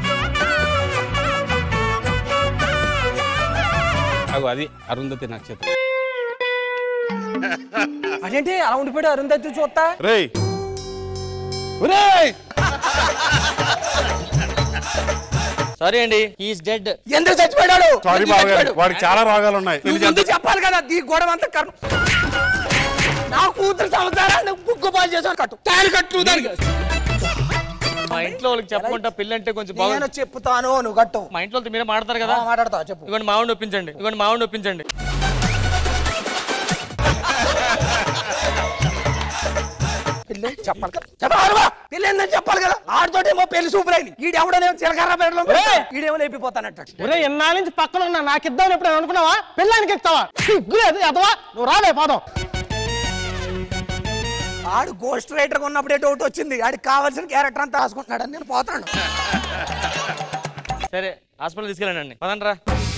అగో అది అరుంధతి నక్షత్రం అదేంటి అలా ఉండిపోయాడు అరుంధతి చూస్తా రేయ్ ఒరేయ్ సారీ అండి హీస్ డెడ్ ఎందుకు చచ్చిపోయాడు సారీ ఎందుకు బాబు గారు చచ్చిపోయాడు? వాడికి చాలా రోగాలు ఉన్నాయి పెళ్లి నువ్వు ముందు చేద్దాం. చెప్పాలి కదా ఈ గొడవ అంతా కర్మ నా కూతురు సంవత్సరాలు బుగ్గు పాలు చేసాను కట్టు తాను కట్టు దానికి మా ఇంట్లో వాళ్ళకి చెప్పకుండా పెళ్లి అంటే కొంచెం బాగా నేను చెప్తాను నువ్వు కట్టు మా ఇంట్లో వాళ్ళతో మీరే మాడతారు కదా ఆ, మాట్లాడతా చెప్పు ఇవ్వండి మావాడిని ఒప్పించండి ఇవ్వండి మావాడిని ఒప్పించండి పెళ్ళి చెప్పాలి కదా చెప్పాలి బా. పెళ్ళి ఏందని చెప్పాలి కదా ఆడితోటేమో పెళ్లి సూపర్ అయింది ఈడు ఎవడనేమో జీలకర్ర పెట్టడం ఈడేమో లేపిపోతానట్ట ఒరే ఎన్నాళ్ళ నుంచి పక్కన ఉన్నా నాకు ఇద్దామని ఎప్పుడు అనుకున్నావా పెళ్ళానికి ఇస్తావా సిగ్గులేదు ఎదవా నువ్వు రాలే పాదం ఆడు గోస్ట్ రైటర్ ఉన్నప్పుడే డౌట్ వచ్చింది ఆడికి కావాల్సిన క్యారెక్టర్ అంతా రాసుకుంటున్నాడు నేను పోతాను సరే హాస్పిటల్ తీసుకెళ్ళండి పదండి రా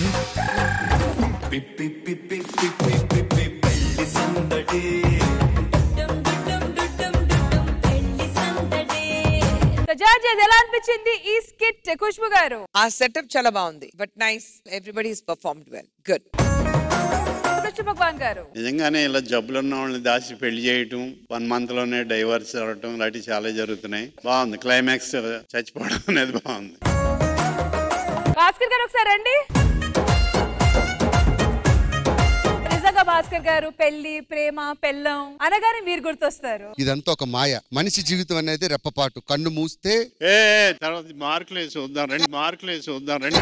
జడ్జెస్ ఎలా అనిపించింది ఈ స్కిట్ ఖుష్బు గారు ఆ సెటప్ చాలా బాగుంది but nice everybody is performed well good Krishna Bhagavan గారు నిజంగానే ఇలా జబ్బులు ఉన్న వాళ్ళని దాచి పెళ్లి చేయటం వన్ మంత్ లోనే డైవర్స్ అవ్వటం ఇలాంటివి చాలా జరుగుతున్నాయి బాగుంది క్లైమాక్స్ చచ్చిపోవడం అనేది బాగుంది భాస్కర్ గారు ఒకసారి రండి నిజంగా భాస్కర్ గారు పెళ్లి ప్రేమ పెళ్ళం అనగానే మీరు గుర్తొస్తారు ఇదంతా ఒక మాయ మనిషి జీవితం అనేది రెప్పపాటు కన్ను మూస్తే ఏ ఏ, తర్వాత మార్కులు వేసి చూద్దాం రండి మార్కులు వేసి చూద్దాం రండి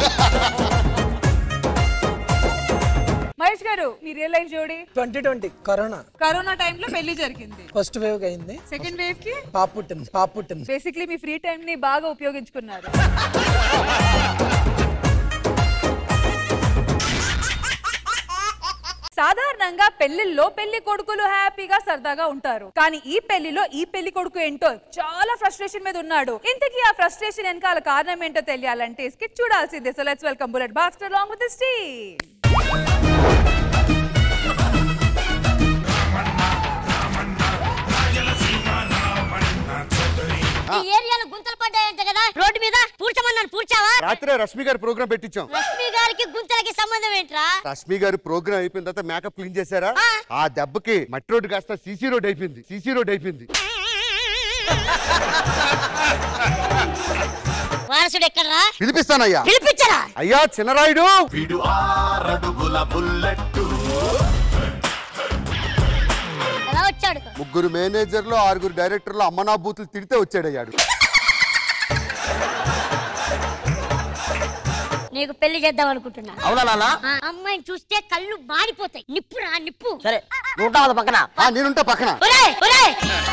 మహేష్ గారు మీ రియల్ లైఫ్ జోడి ట్వంటీ ట్వంటీ కరోనా కరోనా టైంలో పెళ్లి జరిగింది ఫస్ట్ వేవ్ అయింది సెకండ్ వేవ్ కి పాప పుట్టింది పాప పుట్టింది బేసిక్లీ మీ ఫ్రీ టైం ని బాగా ఉపయోగించుకున్నారు సాధారణంగా పెళ్లిల్లో పెళ్లి కొడుకులు హ్యాపీగా సరదాగా ఉంటారు కానీ ఈ పెళ్లిలో ఈ పెళ్లి కొడుకు ఏంటో చాలా ఫ్రస్ట్రేషన్ మీద ఉన్నాడు ఇంతకీ ఆ ఫ్రస్ట్రేషన్ వెనకాల కారణం ఏంటో తెలియాలంటే స్కిట్ చూడాల్సిందే so let's welcome bullet Bhaskar along with Steve ఈ ఏరియాలో గుంతలు పడ్డాయంట కదా రోడ్డు మీద పూడ్చమన్నాను పూడ్చావా రాత్రే రష్మి గారి ప్రోగ్రామ్ పెట్టించాం లక్ష్మి గారికి గుంతలకి సంబంధం ఏంట్రా రష్మి గారి ప్రోగ్రామ్ అయిపోయిన తర్వాత మేకప్ క్లీన్ చేశారా ఆ దెబ్బకి మట్టి రోడ్డు కాస్త సీసీ రోడ్ అయిపోయింది సీసీ రోడ్ అయిపోయింది వారసుడు ఎక్కడరా పిలిపిస్తానయ్యా పిలిపించరా అయ్యా చిన్నరాయుడు వీడు ఆరడుగుల బుల్లెట్టు ఎలా వచ్చాడు ముగ్గురు మేనేజర్లు ఆరుగురు డైరెక్టర్లు అమ్మనా బూతులు తిడితే వచ్చాడయ్యాడు నీకు పెళ్లి చేద్దాం అనుకుంటున్నా అవునా నాన్న ఆ అమ్మాయిని చూస్తే కళ్ళు మాడిపోతాయి నిప్పురా నిప్పు సరే నువ్వు ఉంటావు కదా పక్కన నేనుంటా పక్కన ఒరేయ్, ఒరేయ్!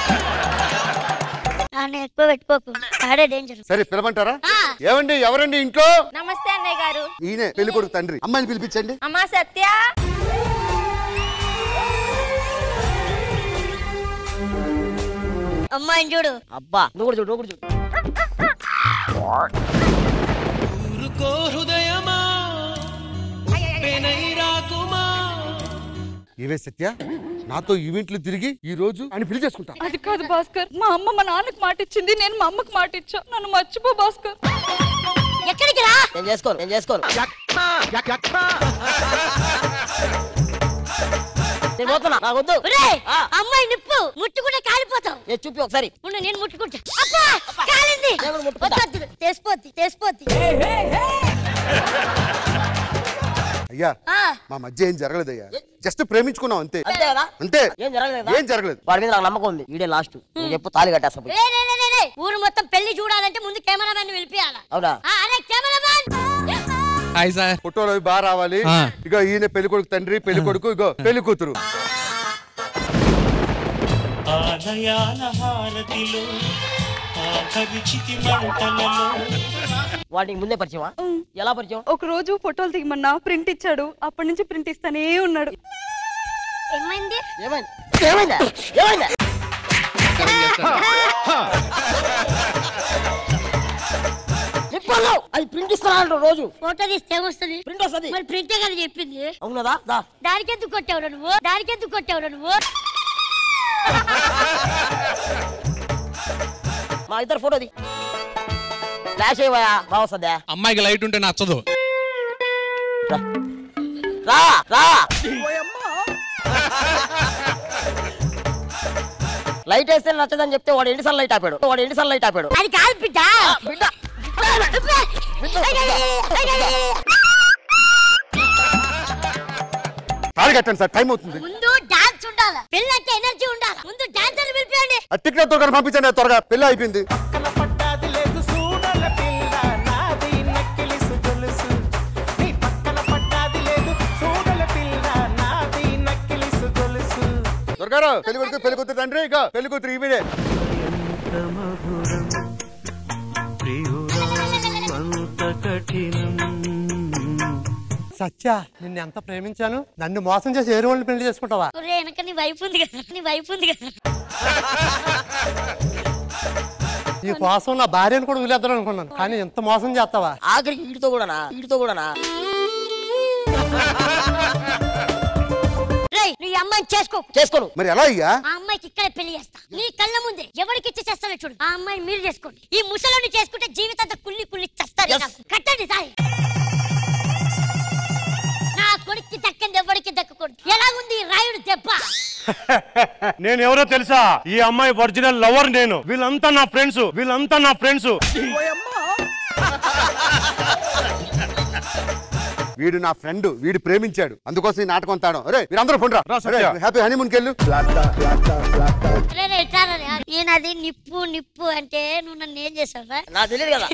నాన్న ఎక్కువ పెట్టుకోకు ఆడే డేంజర్ సరే పిలమంటారా ఏమండి ఎవరండి ఇంట్లో నమస్తే అన్నయ్య గారు ఈయనే పెళ్లి కొడుకు తండ్రి అమ్మాయిని పిలిపించండి అమ్మా సత్య అమ్మాయిని చూడు అబ్బా నువ్వు కూడా చూడు నువ్వు కూడా చూడు ఊరుకో హృదయమా ఉప్పెనై రాకుమా ఏవే సత్య నాతో ఈవెంట్లు తిరిగి ఈ రోజు అని పెళ్లి చేసుకుంటా అది కాదు భాస్కర్ మా అమ్మ మా నాన్నకి మాట ఇచ్చింది నేను మా అమ్మకి మాట ఇచ్చా నన్ను మర్చిపో భాస్కర్ ఎక్కడికి రా నేను చేసుకోను నేను చేసుకోను నేను పోతున్నా నాకు వద్దు ఒరేయ్, అమ్మాయి నిప్పు ముట్టుకుంటే కాలిపోతావు నేను చూపి ఒకసారి ఉండు నేను ముట్టుకుంటా అబ్బా కాలింది వద్దొద్దు తెసిపోద్ది తెసిపోద్ది అయ్యా ఆ. మా మధ్య ఏం జరగలేదయ్యా జస్ట్ ప్రేమించుకున్నాం అంతే అంతే కదా అంతే ఏం జరగలేదు ఏం జరగలేదు వాడి మీద నాకు నమ్మకం ఉంది వీడే లాస్ట్ నువ్వు చెప్పు తాళి కట్టేస్తా పోయి. రే, రే, రే, రే, రే. ఊరు మొత్తం పెళ్లి చూడాలంటే ముందు కెమెరామెన్ పిలిపియాల అవునా అరే కెమెరామెన్ హాయ్ సార్ ఫోటోలు అవి బాగా రావాలి ఆ. ఇగో ఈయన పెళ్లి కొడుకు తండ్రి పెళ్లి కొడుకు ఇగో పెళ్లి కూతురు ఆలయాల హారతిలో ఆఖరి చితి మంటలలో వాడికి ముందే పరిచయమా ఎలా పరిచయం ఒక రోజు ఫోటోలు దిగమన్నా ప్రింట్ ఇచ్చాడు అప్పటి నుంచి ప్రింట్ ఇస్తానే ఉన్నాడు ఏమైంది ఏమైంది ఏమైందా ఏమైందా చెప్పాను అది ప్రింట్ ఇస్తున్నాడు రోజు ఫోటో తీస్తే ఏమొస్తుంది ప్రింట్ వస్తుంది మరి ప్రింటే కదా చెప్పింది అవును కదా దా దానికి ఎందుకు కొట్టావురా నువ్వు దానికి ఎందుకు కొట్టావురా నువ్వు మా ఇద్దరు ఫోటోది ఫ్లాష్ అయ్యా బాగా వస్తుందా అమ్మాయికి లైట్ ఉంటే నచ్చదు రా రా లైట్ వేస్తే నచ్చదని చెప్తే వాడు ఎన్నిసార్లు లైట్ ఆపాడు వాడు ఎన్నిసార్లు లైట్ ఆపాడు అది కాదు బిడ్డ బిడ్డ తాళి కట్టండి సార్ టైం అవుతుంది ముందు డాన్స్ ఉండాలి పెళ్ళంటే ఎనర్జీ ఉండాలి ముందు డాన్సర్ పిలిపియండి ఆ టికెట్ త్వరగా పంపించండి త్వరగా పెళ్లి అయిపోయింది పట్టాది లేదు అమ్మగారు పెళ్లి కొడుకు పెళ్లి కూతురు తండ్రి ఇక పెళ్లి కూతురు ఈవిడే అంత కఠినం సత్య నిన్ను ఎంత ప్రేమించాను నన్ను మోసం చేసి ఏరు వాళ్ళని పెళ్లి చేసుకుంటావా ఒరే వెనక నీ వైఫ్ ఉంది కదా నీ వైఫ్ ఉంది కదా నీ కోసం నా భార్యను కూడా వదిలేద్దాం అనుకున్నాను కానీ ఎంత మోసం చేస్తావా ఆఖరికి వీటితో కూడానా వీటితో కూడానా రేయ్ నువ్వు ఈ అమ్మాయిని చేసుకో చేసుకోను మరి ఎలా అయ్యా ఆ అమ్మాయికి ఇక్కడే పెళ్లి చేస్తా నీ కళ్ళ ముందే ఎవరికి ఇచ్చి చేస్తానో చూడు ఆ అమ్మాయిని మీరు చేసుకోండి ఈ ముసలోని చేసుకుంటే జీవితంతో కుళ్ళి కుళ్ళి చస్తారు నాకు. కట్టండి సాయి నా కొడుక్కి దక్కంది ఎవరికి దక్కకూడదు ఎలా ఉంది ఈ రాయుడు దెబ్బ నేను ఎవరో తెలుసా ఈ అమ్మాయి ఒరిజినల్ లవర్ నేను వీళ్ళంతా నా ఫ్రెండ్స్ వీళ్ళంతా నా ఫ్రెండ్స్ వీడు నా ఫ్రెండ్ వీడు ప్రేమించాడు అందుకోసం ఈ నాటకం తాడం అరే మీరందరూ పండురా సత్య. హ్యాపీ హనీమూన్కి వెళ్ళు రే, రే, ఇట్రారా రే. ఈయనది నిప్పు నిప్పు అంటే నువ్వు నన్ను ఏం చేసావా నాకు తెలియదు కదా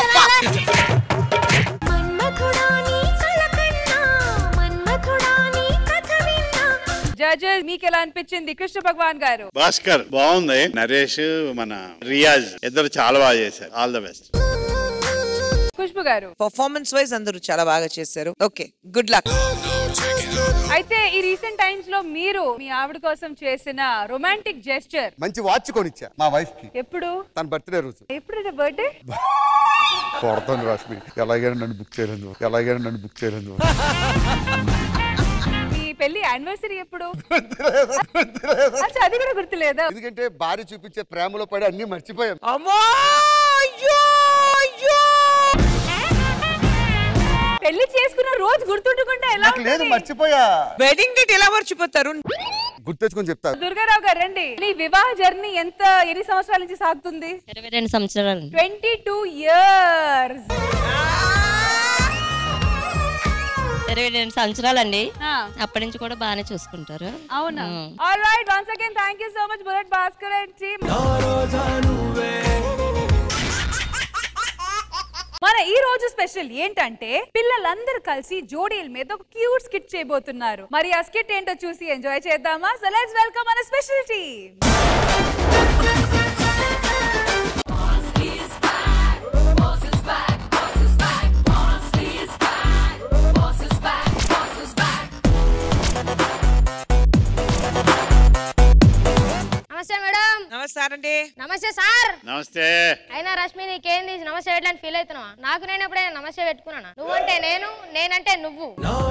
జడ్జెస్ మీకు ఎలా అనిపించింది కృష్ణ భగవాన్ గారు భాస్కర్ బాగుంది నరేష్ మన రియాజ్ ఇద్దరు చాలా బాగా చేశారు ఆల్ ద బెస్ట్ ఖుష్బు గారు పర్ఫార్మెన్స్ వైజ్ అందరూ చాలా బాగా చేశారు ఓకే గుడ్ లక్ అయితే ఈ రీసెంట్ టైమ్స్ లో మీరు మీ ఆవిడ కోసం చేసిన రొమాంటిక్ జెస్చర్ మంచి వాచ్ కొనిచ్చా మా వైఫ్ కి ఎప్పుడు తన బర్త్డే రోజు ఎప్పుడు బర్త్డే కొడతాను రాష్మి ఎలాగైనా నన్ను బుక్ చేయలేదు ఎలాగైనా నన్ను బుక్ చేయలేదు మీ పెళ్లి యానివర్సరీ ఎప్పుడు అచ్చా, అది కూడా గుర్తులేదా ఎందుకంటే భార్య చూపించే ప్రేమలో పడి అన్ని మర్చిపోయాం అమ్మో అయ్యో అయ్యో పెళ్లి చేసుకున్న రోజు గుర్తుండకుండా ఎలా నాకు లేదు మర్చిపోయా వెడ్డింగ్ డేట్ ఎలా మర్చిపోతారు గుర్తెచ్చుకొని చెప్తా దుర్గారావు గారు రండి మీ వివాహ జర్నీ ఎంత ఎన్ని సంవత్సరాల నుంచి సాగుతుంది ఇరవై రెండు సంవత్సరాలు ట్వంటీ టూ ఇయర్స్ ఇరవై రెండు సంవత్సరాలండి ఆ. అప్పటి నుంచి కూడా బాగానే చూసుకుంటారు అవునా um. All right once again thank you so much Bullet Bhaskar and team మన ఈ రోజు స్పెషల్ ఏంటంటే పిల్లలందరూ కలిసి జోడీల మీద ఒక క్యూట్ స్కిట్ చేయబోతున్నారు మరి ఆ స్కిట్ ఏంటో చూసి ఎంజాయ్ చేద్దామా సో లెట్స్ వెల్కమ్ మన స్పెషల్ టీమ్ నమస్తే మేడం నమస్కారం అండి నమస్తే సార్ నమస్తే అయినా రష్మి నీకేంది నమస్తే పెట్టడానికి ఫీల్ అవుతున్నావా నాకు నేను ఎప్పుడైనా నమస్తే పెట్టుకున్నానా నువ్వంటే నేను నేనంటే నువ్వు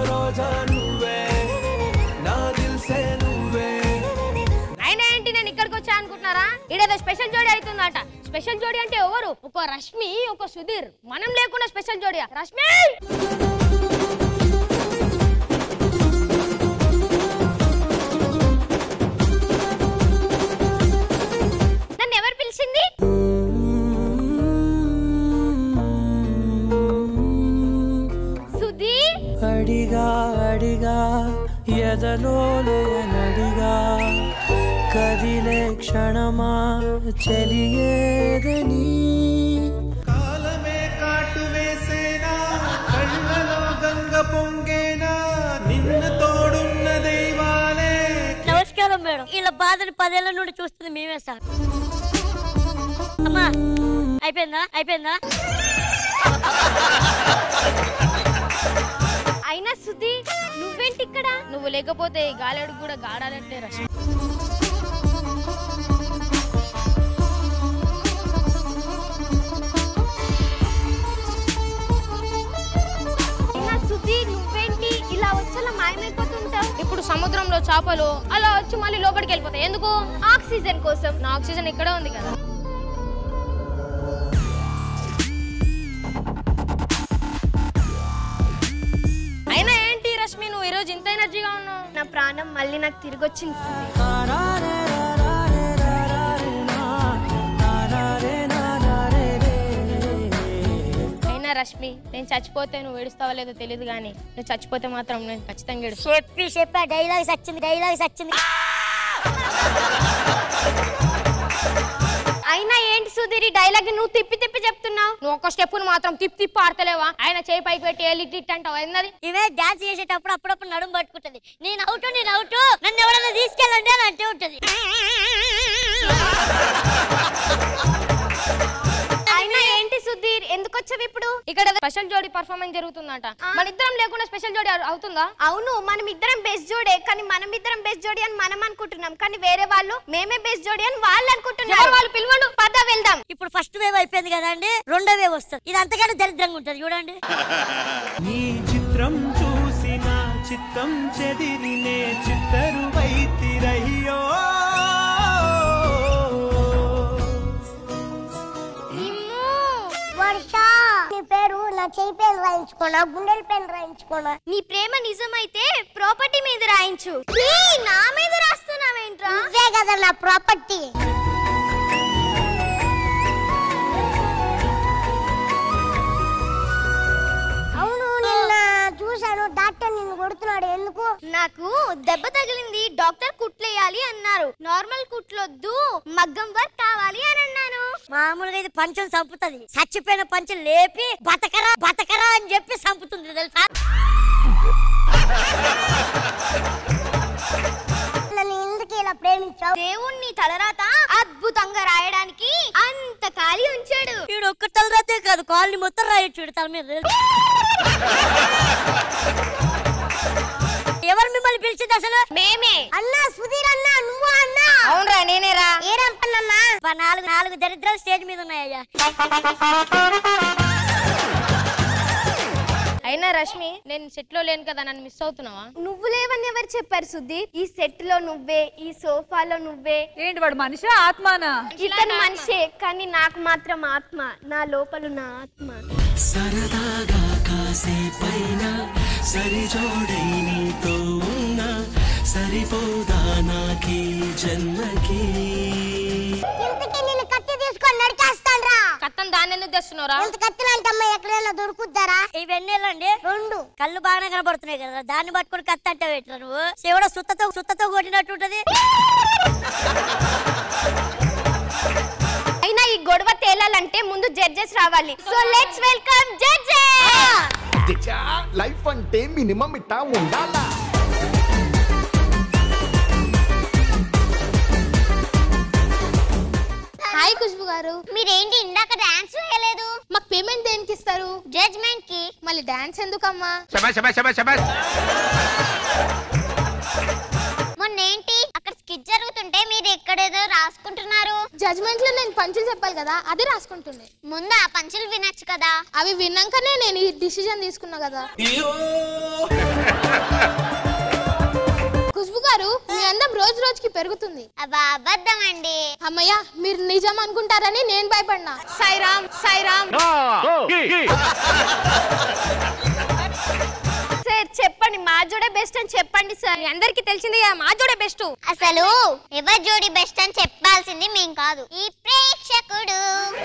అయినా ఏంటి నేను ఇక్కడికి వచ్చా అనుకుంటున్నారా ఈడేదో స్పెషల్ జోడి అవుతుందట స్పెషల్ జోడి అంటే ఎవరు ఒక రష్మి ఒక సుధీర్ మనం లేకుండా స్పెషల్ జోడియా రష్మి నన్ను ఎవరు పిలిచింది సుధీర్ అడిగా అడిగా ఎదలో నడిగా కదిలే క్షణమా చెలియేదని కాలమే కాటు వేసేనా కళ్ళలో గంగ పొంగేనా నిన్న తోడున్న దైవాలే నమస్కారం మేడం ఇలా బాధని పదేళ్ల నుండి చూస్తుంది మేమే సార్ అమ్మా అయిపోయిందా అయిపోయిందా అయినా సుధి నువ్వేంటి ఇక్కడ నువ్వు లేకపోతే ఈ గాలెడు కూడా గాడాలంటే రష్మి అయినా సుధి నువ్వేంటి ఇలా వచ్చేలా మాయమైపోతుంటావు ఇప్పుడు సముద్రంలో చేపలు అలా వచ్చి మళ్ళీ లోపలికి వెళ్ళిపోతాయి ఎందుకు ఆక్సిజన్ కోసం నా ఆక్సిజన్ ఇక్కడే ఉంది కదా అయినా ఏంటి రష్మి నువ్వు ఈరోజు ఇంత ఎనర్జీగా ఉన్నావు నా ప్రాణం మళ్ళీ నాకు తిరిగి వచ్చింది అయినా రష్మి నేను చచ్చిపోతే నువ్వు ఏడుస్తావా లేదో తెలియదు కానీ నువ్వు చచ్చిపోతే మాత్రం నేను ఖచ్చితంగా ఏడుస్తా చెప్పి చెప్పా డైలాగ్స్ వచ్చింది డైలాగ్స్ వచ్చింది అయినా ఏంటి సుధీర్ ఈ డైలాగ్ నువ్వు తిప్పి తిప్పి చెప్తున్నావు నువ్వు ఒక స్టెప్ మాత్రం తిప్పి తిప్పి ఆడతలేవా ఆయన చేయి పైకి పెట్టి వెళ్ళి ఇట్ అంటావు ఏంది ఇవే డాన్స్ చేసేటప్పుడు అప్పుడప్పుడు నడుము పట్టుకుంటది నేను అవుట్ నేను అవుట్ నన్ను ఎవరైనా తీసి తీసుకెళ్ళండి అని అంటే ఉంటది అయినా ఏంటి సుధీర్ ఎందుకు వచ్చావు ఇప్పుడు ఇక్కడ స్పెషల్ జోడీ పర్ఫార్మెన్స్ జరుగుతుందంట మన ఇద్దరం లేకుండా స్పెషల్ జోడీ అవు- అవుతుందా అవును మనం ఇద్దరం బెస్ట్ జోడే కానీ మనం ఇద్దరం బెస్ట్ జోడి అని మనం అనుకుంటున్నాం కానీ వేరే వాళ్ళు మేమే బెస్ట్ జోడి అని వాళ్ళు అనుకుంటున్నారు వాళ్ళు పిలవండు పద వెళ్దాం ఇప్పుడు ఫస్ట్ వేవ్ అయిపోయింది కదా అండి రెండో వేవ్ వస్తుంది ఇది అంతకంటే దరిద్రంగా ఉంటది చూడండి నీ చిత్రం చూసిన చిత్తం చెదిరినే చిత్తరు వైతిరయ్యో వర్ష నీ పేరు నా చేయి పేరు రాయించుకోనా గుండెల పేరు రాయించుకోనా నీ ప్రేమ నిజమైతే ప్రాపర్టీ మీద రాయించు ఈ, నా మీద రాస్తున్నావేంట్రా ఇదే కదా నా ప్రాపర్టీ అవును నిన్న చూశాను డాక్టర్ నిన్ను కొడుతున్నాడు ఎందుకు నాకు దెబ్బ తగిలింది డాక్టర్ కుట్లేయాలి అన్నారు నార్మల్ కుట్లొద్దు మగ్గం వర్క్ కావాలి అని అన్నాను మామూలుగా ఇది పంచం చంపుతుంది చచ్చిపోయిన పంచం లేపి బతకరా బతకరా అని చెప్పి చంపుతుంది తెలుసా నన్ను ఎందుకు ఇలా ప్రేమించావు దేవుణ్ణి తలరాత అద్భుతంగా రాయడానికి అంత ఖాళీ ఉంచాడు వీడు ఒక్క తలరాతే కాదు కాలనీ మొత్తం రాయొచ్చు తల మీద ఎవరు మిమ్మల్ని పిలిచింది అసలు మేమే అన్నా సుధీర్ అన్నా నువ్వు అన్నా అవునరా నేనేరా ఏరంపన్నన్నా నాలుగు నాలుగు దరిద్రాలు స్టేజ్ మీద ఉన్నాయ్యా అయినా రష్మి నేను సెట్ లో లేను కదా నన్ను మిస్ అవుతున్నావా నువ్వు లేవని ఎవరు చెప్పారు సుధీర్ ఈ సెట్ లో నువ్వే ఈ సోఫాలో నువ్వే ఏంటి వాడు మనిషి ఆత్మానా ఇతను మనిషే కానీ నాకు మాత్రం ఆత్మ నా లోపల నా ఆత్మ సరదాగా కాసేపైనా సరిజోడై నీతో ఉన్నా సరిపోదా నాకీ జన్మకి ఇంతకీ నేను కత్తి తీసుకొని నరికేస్తాను రా కట్టం దాన్ని ఎందుకు తెస్తున్నారా ఇంత కత్తి లాంటి అమ్మాయి ఎక్కడైనా దొరుకుతారా ఇవన్నీ అండి రెండు కళ్ళు బాగానే కనబడుతున్నాయి కదా దాన్ని పట్టుకొని కత్తి అంటే పెట్టరా నువ్వు శివుడు సుత్తతో సుత్తతో కొట్టినట్టు ఉంటది అయినా ఈ గొడవ తేలాలంటే ముందు జడ్జెస్ రావాలి so let's welcome judges life అంటే మినిమం ఇట్టా ఉండాలా హాయ్ ఖుష్బు గారు మీరేంటి ఇందాక డాన్స్ వేయలేదు మాకు పేమెంట్ దేనికి ఇస్తారు జడ్జ్మెంట్ కి మళ్ళీ డాన్స్ ఎందుకమ్మా మొన్న ఏంటి అక్కడ స్కిట్ జరుగుతుంటే మీరు ఎక్కడేదో రాసుకుంటున్నారు జడ్జ్మెంట్ లో నేను పంచులు చెప్పాలి కదా అది రాసుకుంటుంది ముందు ఆ పంచులు వినొచ్చు కదా అవి విన్నాకనే నేను ఈ డిసిజన్ తీసుకున్నా కదా ఖుష్బు గారు మీ అందం రోజు రోజుకి పెరుగుతుంది అబ్బా అబద్ధం అండి అమ్మయ్య మీరు నిజం అనుకుంటారని నేను భయపడినా సాయిరామ్ సాయిరామ్ సార్ చెప్పండి మా జోడే బెస్ట్ అని చెప్పండి సార్ అందరికి తెలిసింది కదా మా జోడే బెస్ట్ అసలు ఎవరి జోడి బెస్ట్ అని చెప్పాల్సింది మేం కాదు ఈ ప్రేక్షకుడు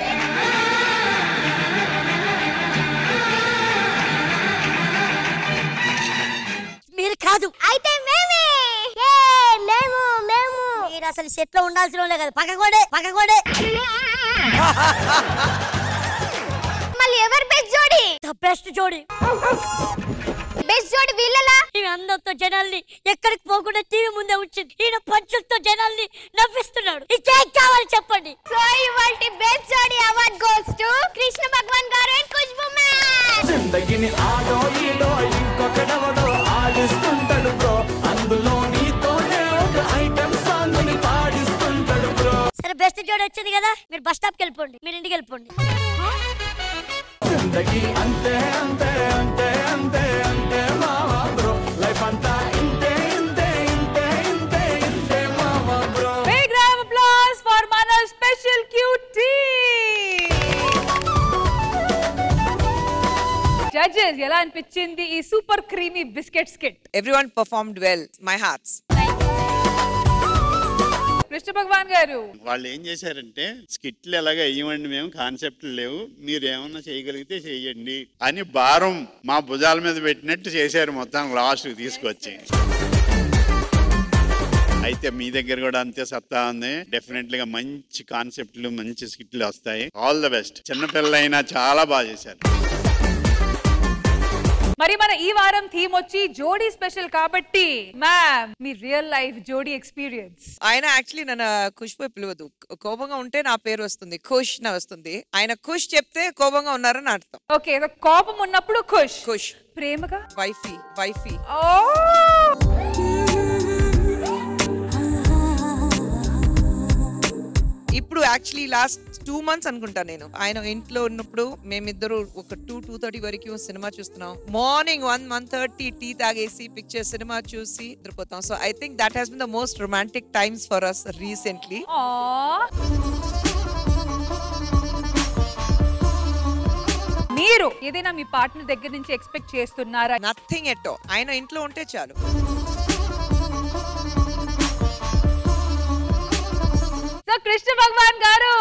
మీరు కాదు అయితే మేమే మేము మేము మీరు అసలు సెట్ లో ఉండాల్సిన వాళ్ళే కదా పక్కకోడే పక్కకోడే మళ్ళీ ఎవరు బెస్ట్ జోడి బెస్ట్ జోడి బెస్ట్ జోడి వీళ్ళలా ఈ అందరితో జనాల్ని ఎక్కడికి పోకుండా టీవీ ముందే ఉంచింది ఈయన పంచులతో జనాల్ని నవ్విస్తున్నాడు ఇంకేం కావాలి చెప్పండి సో ఇవాల్టి బెస్ట్ జోడి award goes to Krishna Bhagavan గారు అండ్ ఖుష్బు మ్యాన్ జిందగిని ఆడో ఈడో ఇంకొకడెవడో ఆడిస్తుంటాడు బ్రో అందులో నీతోనే ఒక ఐటమ్ సాంగ్ ని పాడిస్తుంటాడు బ్రో సరే బెస్ట్ జోడి వచ్చింది కదా మీరు బస్ స్టాప్కి వెళ్ళిపోండి మీరు ఇంటికి వెళ్ళిపోండి జిందగీ అంతే అంతే అంతే అంతే అంతే మావా బ్రో లైఫ్ అంతా ఇంతే ఇంతే ఇంతే ఇంతే ఇంతే మావా bro Big round of applause for మన special cutie. Judges ఎలా అనిపించింది ఈ super creamy biscuit skit everyone performed well my hearts Krishna Bhagavan గారు వాళ్ళు ఏం చేశారంటే స్కిట్లు ఎలాగ వేయమండి మేము కాన్సెప్ట్లు లేవు మీరు ఏమన్నా చేయగలిగితే చేయండి అని భారం మా భుజాల మీద పెట్టినట్టు చేశారు మొత్తం లాస్ట్ తీసుకొచ్చి అయితే మీ దగ్గర కూడా అంతే సత్తా ఉంది డెఫినెట్ గా మంచి కాన్సెప్ట్లు మంచి స్కిట్లు వస్తాయి ఆల్ ద బెస్ట్ చిన్నపిల్లలైనా చాలా బాగా చేశారు మరి మన ఈ వారం థీమ్ వచ్చి జోడీ స్పెషల్ కాబట్టి మ్యామ్ మీ రియల్ లైఫ్ జోడీ ఎక్స్పీరియన్స్ ఆయన యాక్చువల్లీ నన్ను ఖుష్ పోయి పిలవదు కోపంగా ఉంటే నా పేరు వస్తుంది ఖుష్ నా వస్తుంది ఆయన ఖుష్ చెప్తే కోపంగా ఉన్నారని అర్థం ఓకే కోపం ఉన్నప్పుడు ఖుష్ ఖుష్ ప్రేమగా వైఫీ వైఫీ ఇప్పుడు యాక్చువల్లీ లాస్ట్ టూ మంత్స్ అనుకుంటా నేను ఆయన ఇంట్లో ఉన్నప్పుడు మేమిద్దరు ఒక టూ టూ థర్టీ వరకు సినిమా చూస్తున్నాం morning one one thirty tea తాగేసి పిక్చర్ సినిమా చూసి నిద్రపోతాం so I think that has been the most romantic times for us recently మీరు ఏదైనా మీ పార్ట్నర్ దగ్గర నుంచి ఎక్స్పెక్ట్ చేస్తున్నారా నథింగ్ ఎట్టో ఆయన ఇంట్లో ఉంటే చాలు సో కృష్ణ భగవాన్ గారు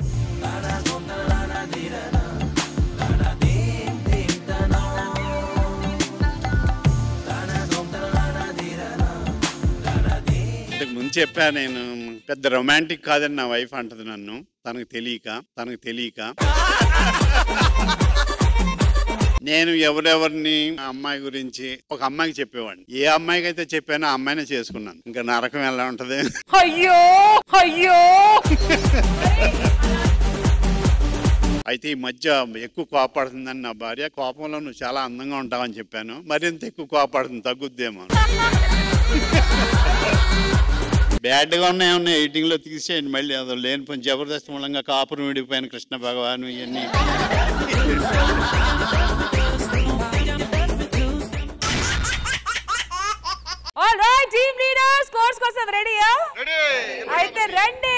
ఇంతకు ముందు చెప్పా నేను పెద్ద రొమాంటిక్ కాదని నా వైఫ్ అంటది నన్ను తనకు తెలియక తనకు తెలియక నేను ఎవరెవరిని ఆ అమ్మాయి గురించి ఒక అమ్మాయికి చెప్పేవాడిని ఏ అమ్మాయికి అయితే చెప్పానో ఆ అమ్మాయినే చేసుకున్నాను ఇంకా నరకం ఎలా ఉంటది అయ్యో అయ్యో అయితే ఈ మధ్య ఎక్కువ కోపడుతుందని నా భార్య కోపంలో నువ్వు చాలా అందంగా ఉంటావని చెప్పాను మరింత ఎక్కువ కోపడుతుంది తగ్గుద్దేమో బ్యాడ్గా ఉన్నాయి ఉన్నాయి ఎయిటింగ్ లో తీసేయండి మళ్ళీ అదో లేని పని జబర్దస్త్ మూలంగా కాపురం విడిపోయిన కృష్ణ భగవాన్ ఇవన్నీ all right team leader scores కోసం రెడీయా అయితే రండి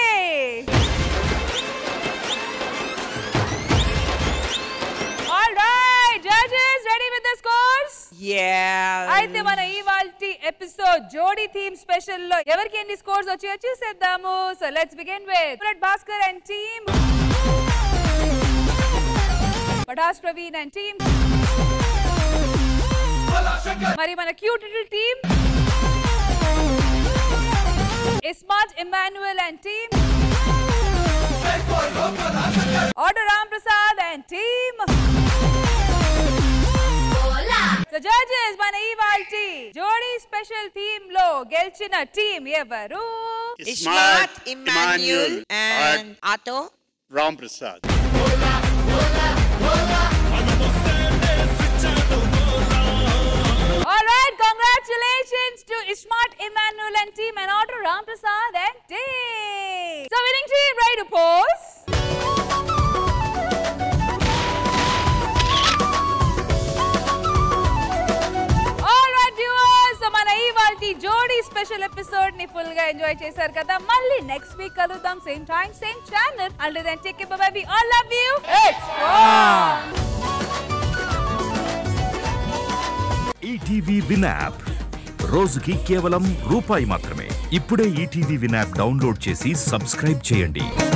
all right judges ready with the scores అయితే మన ఇవాల్టి ఎపిసోడ్ జోడీ థీమ్ స్పెషల్ లో ఎవరికి ఎన్ని స్కోర్స్ వచ్చాయో చూసేద్దాము so let's begin with Bullet Bhaskar and team Patas Praveen and team మరి మన cute little team iSmart Immanuel and team ఆర్డర్ Ram Prasad and team so judges మన ఇవాల్టి జోడీ స్పెషల్ థీమ్ లో గెలిచిన టీం ఎవరు iSmart Immanuel and Auto Ram Prasad All right, congratulations to Ismart Emmanuel and team and Auto Ram Prasad and team. So winning team, ready to pose? All right, viewers, so మన ఇవాల్టి జోడీ special episode ని full గా enjoy చేశారు కదా మళ్ళీ next week కలుద్దాం same time same channel and then take care bye we all love you ETV Win app రోజుకి కేవలం రూపాయి మాత్రమే ఇప్పుడే ఈటీవీ విన్ యాప్ డౌన్లోడ్ చేసి సబ్స్క్రైబ్ చేయండి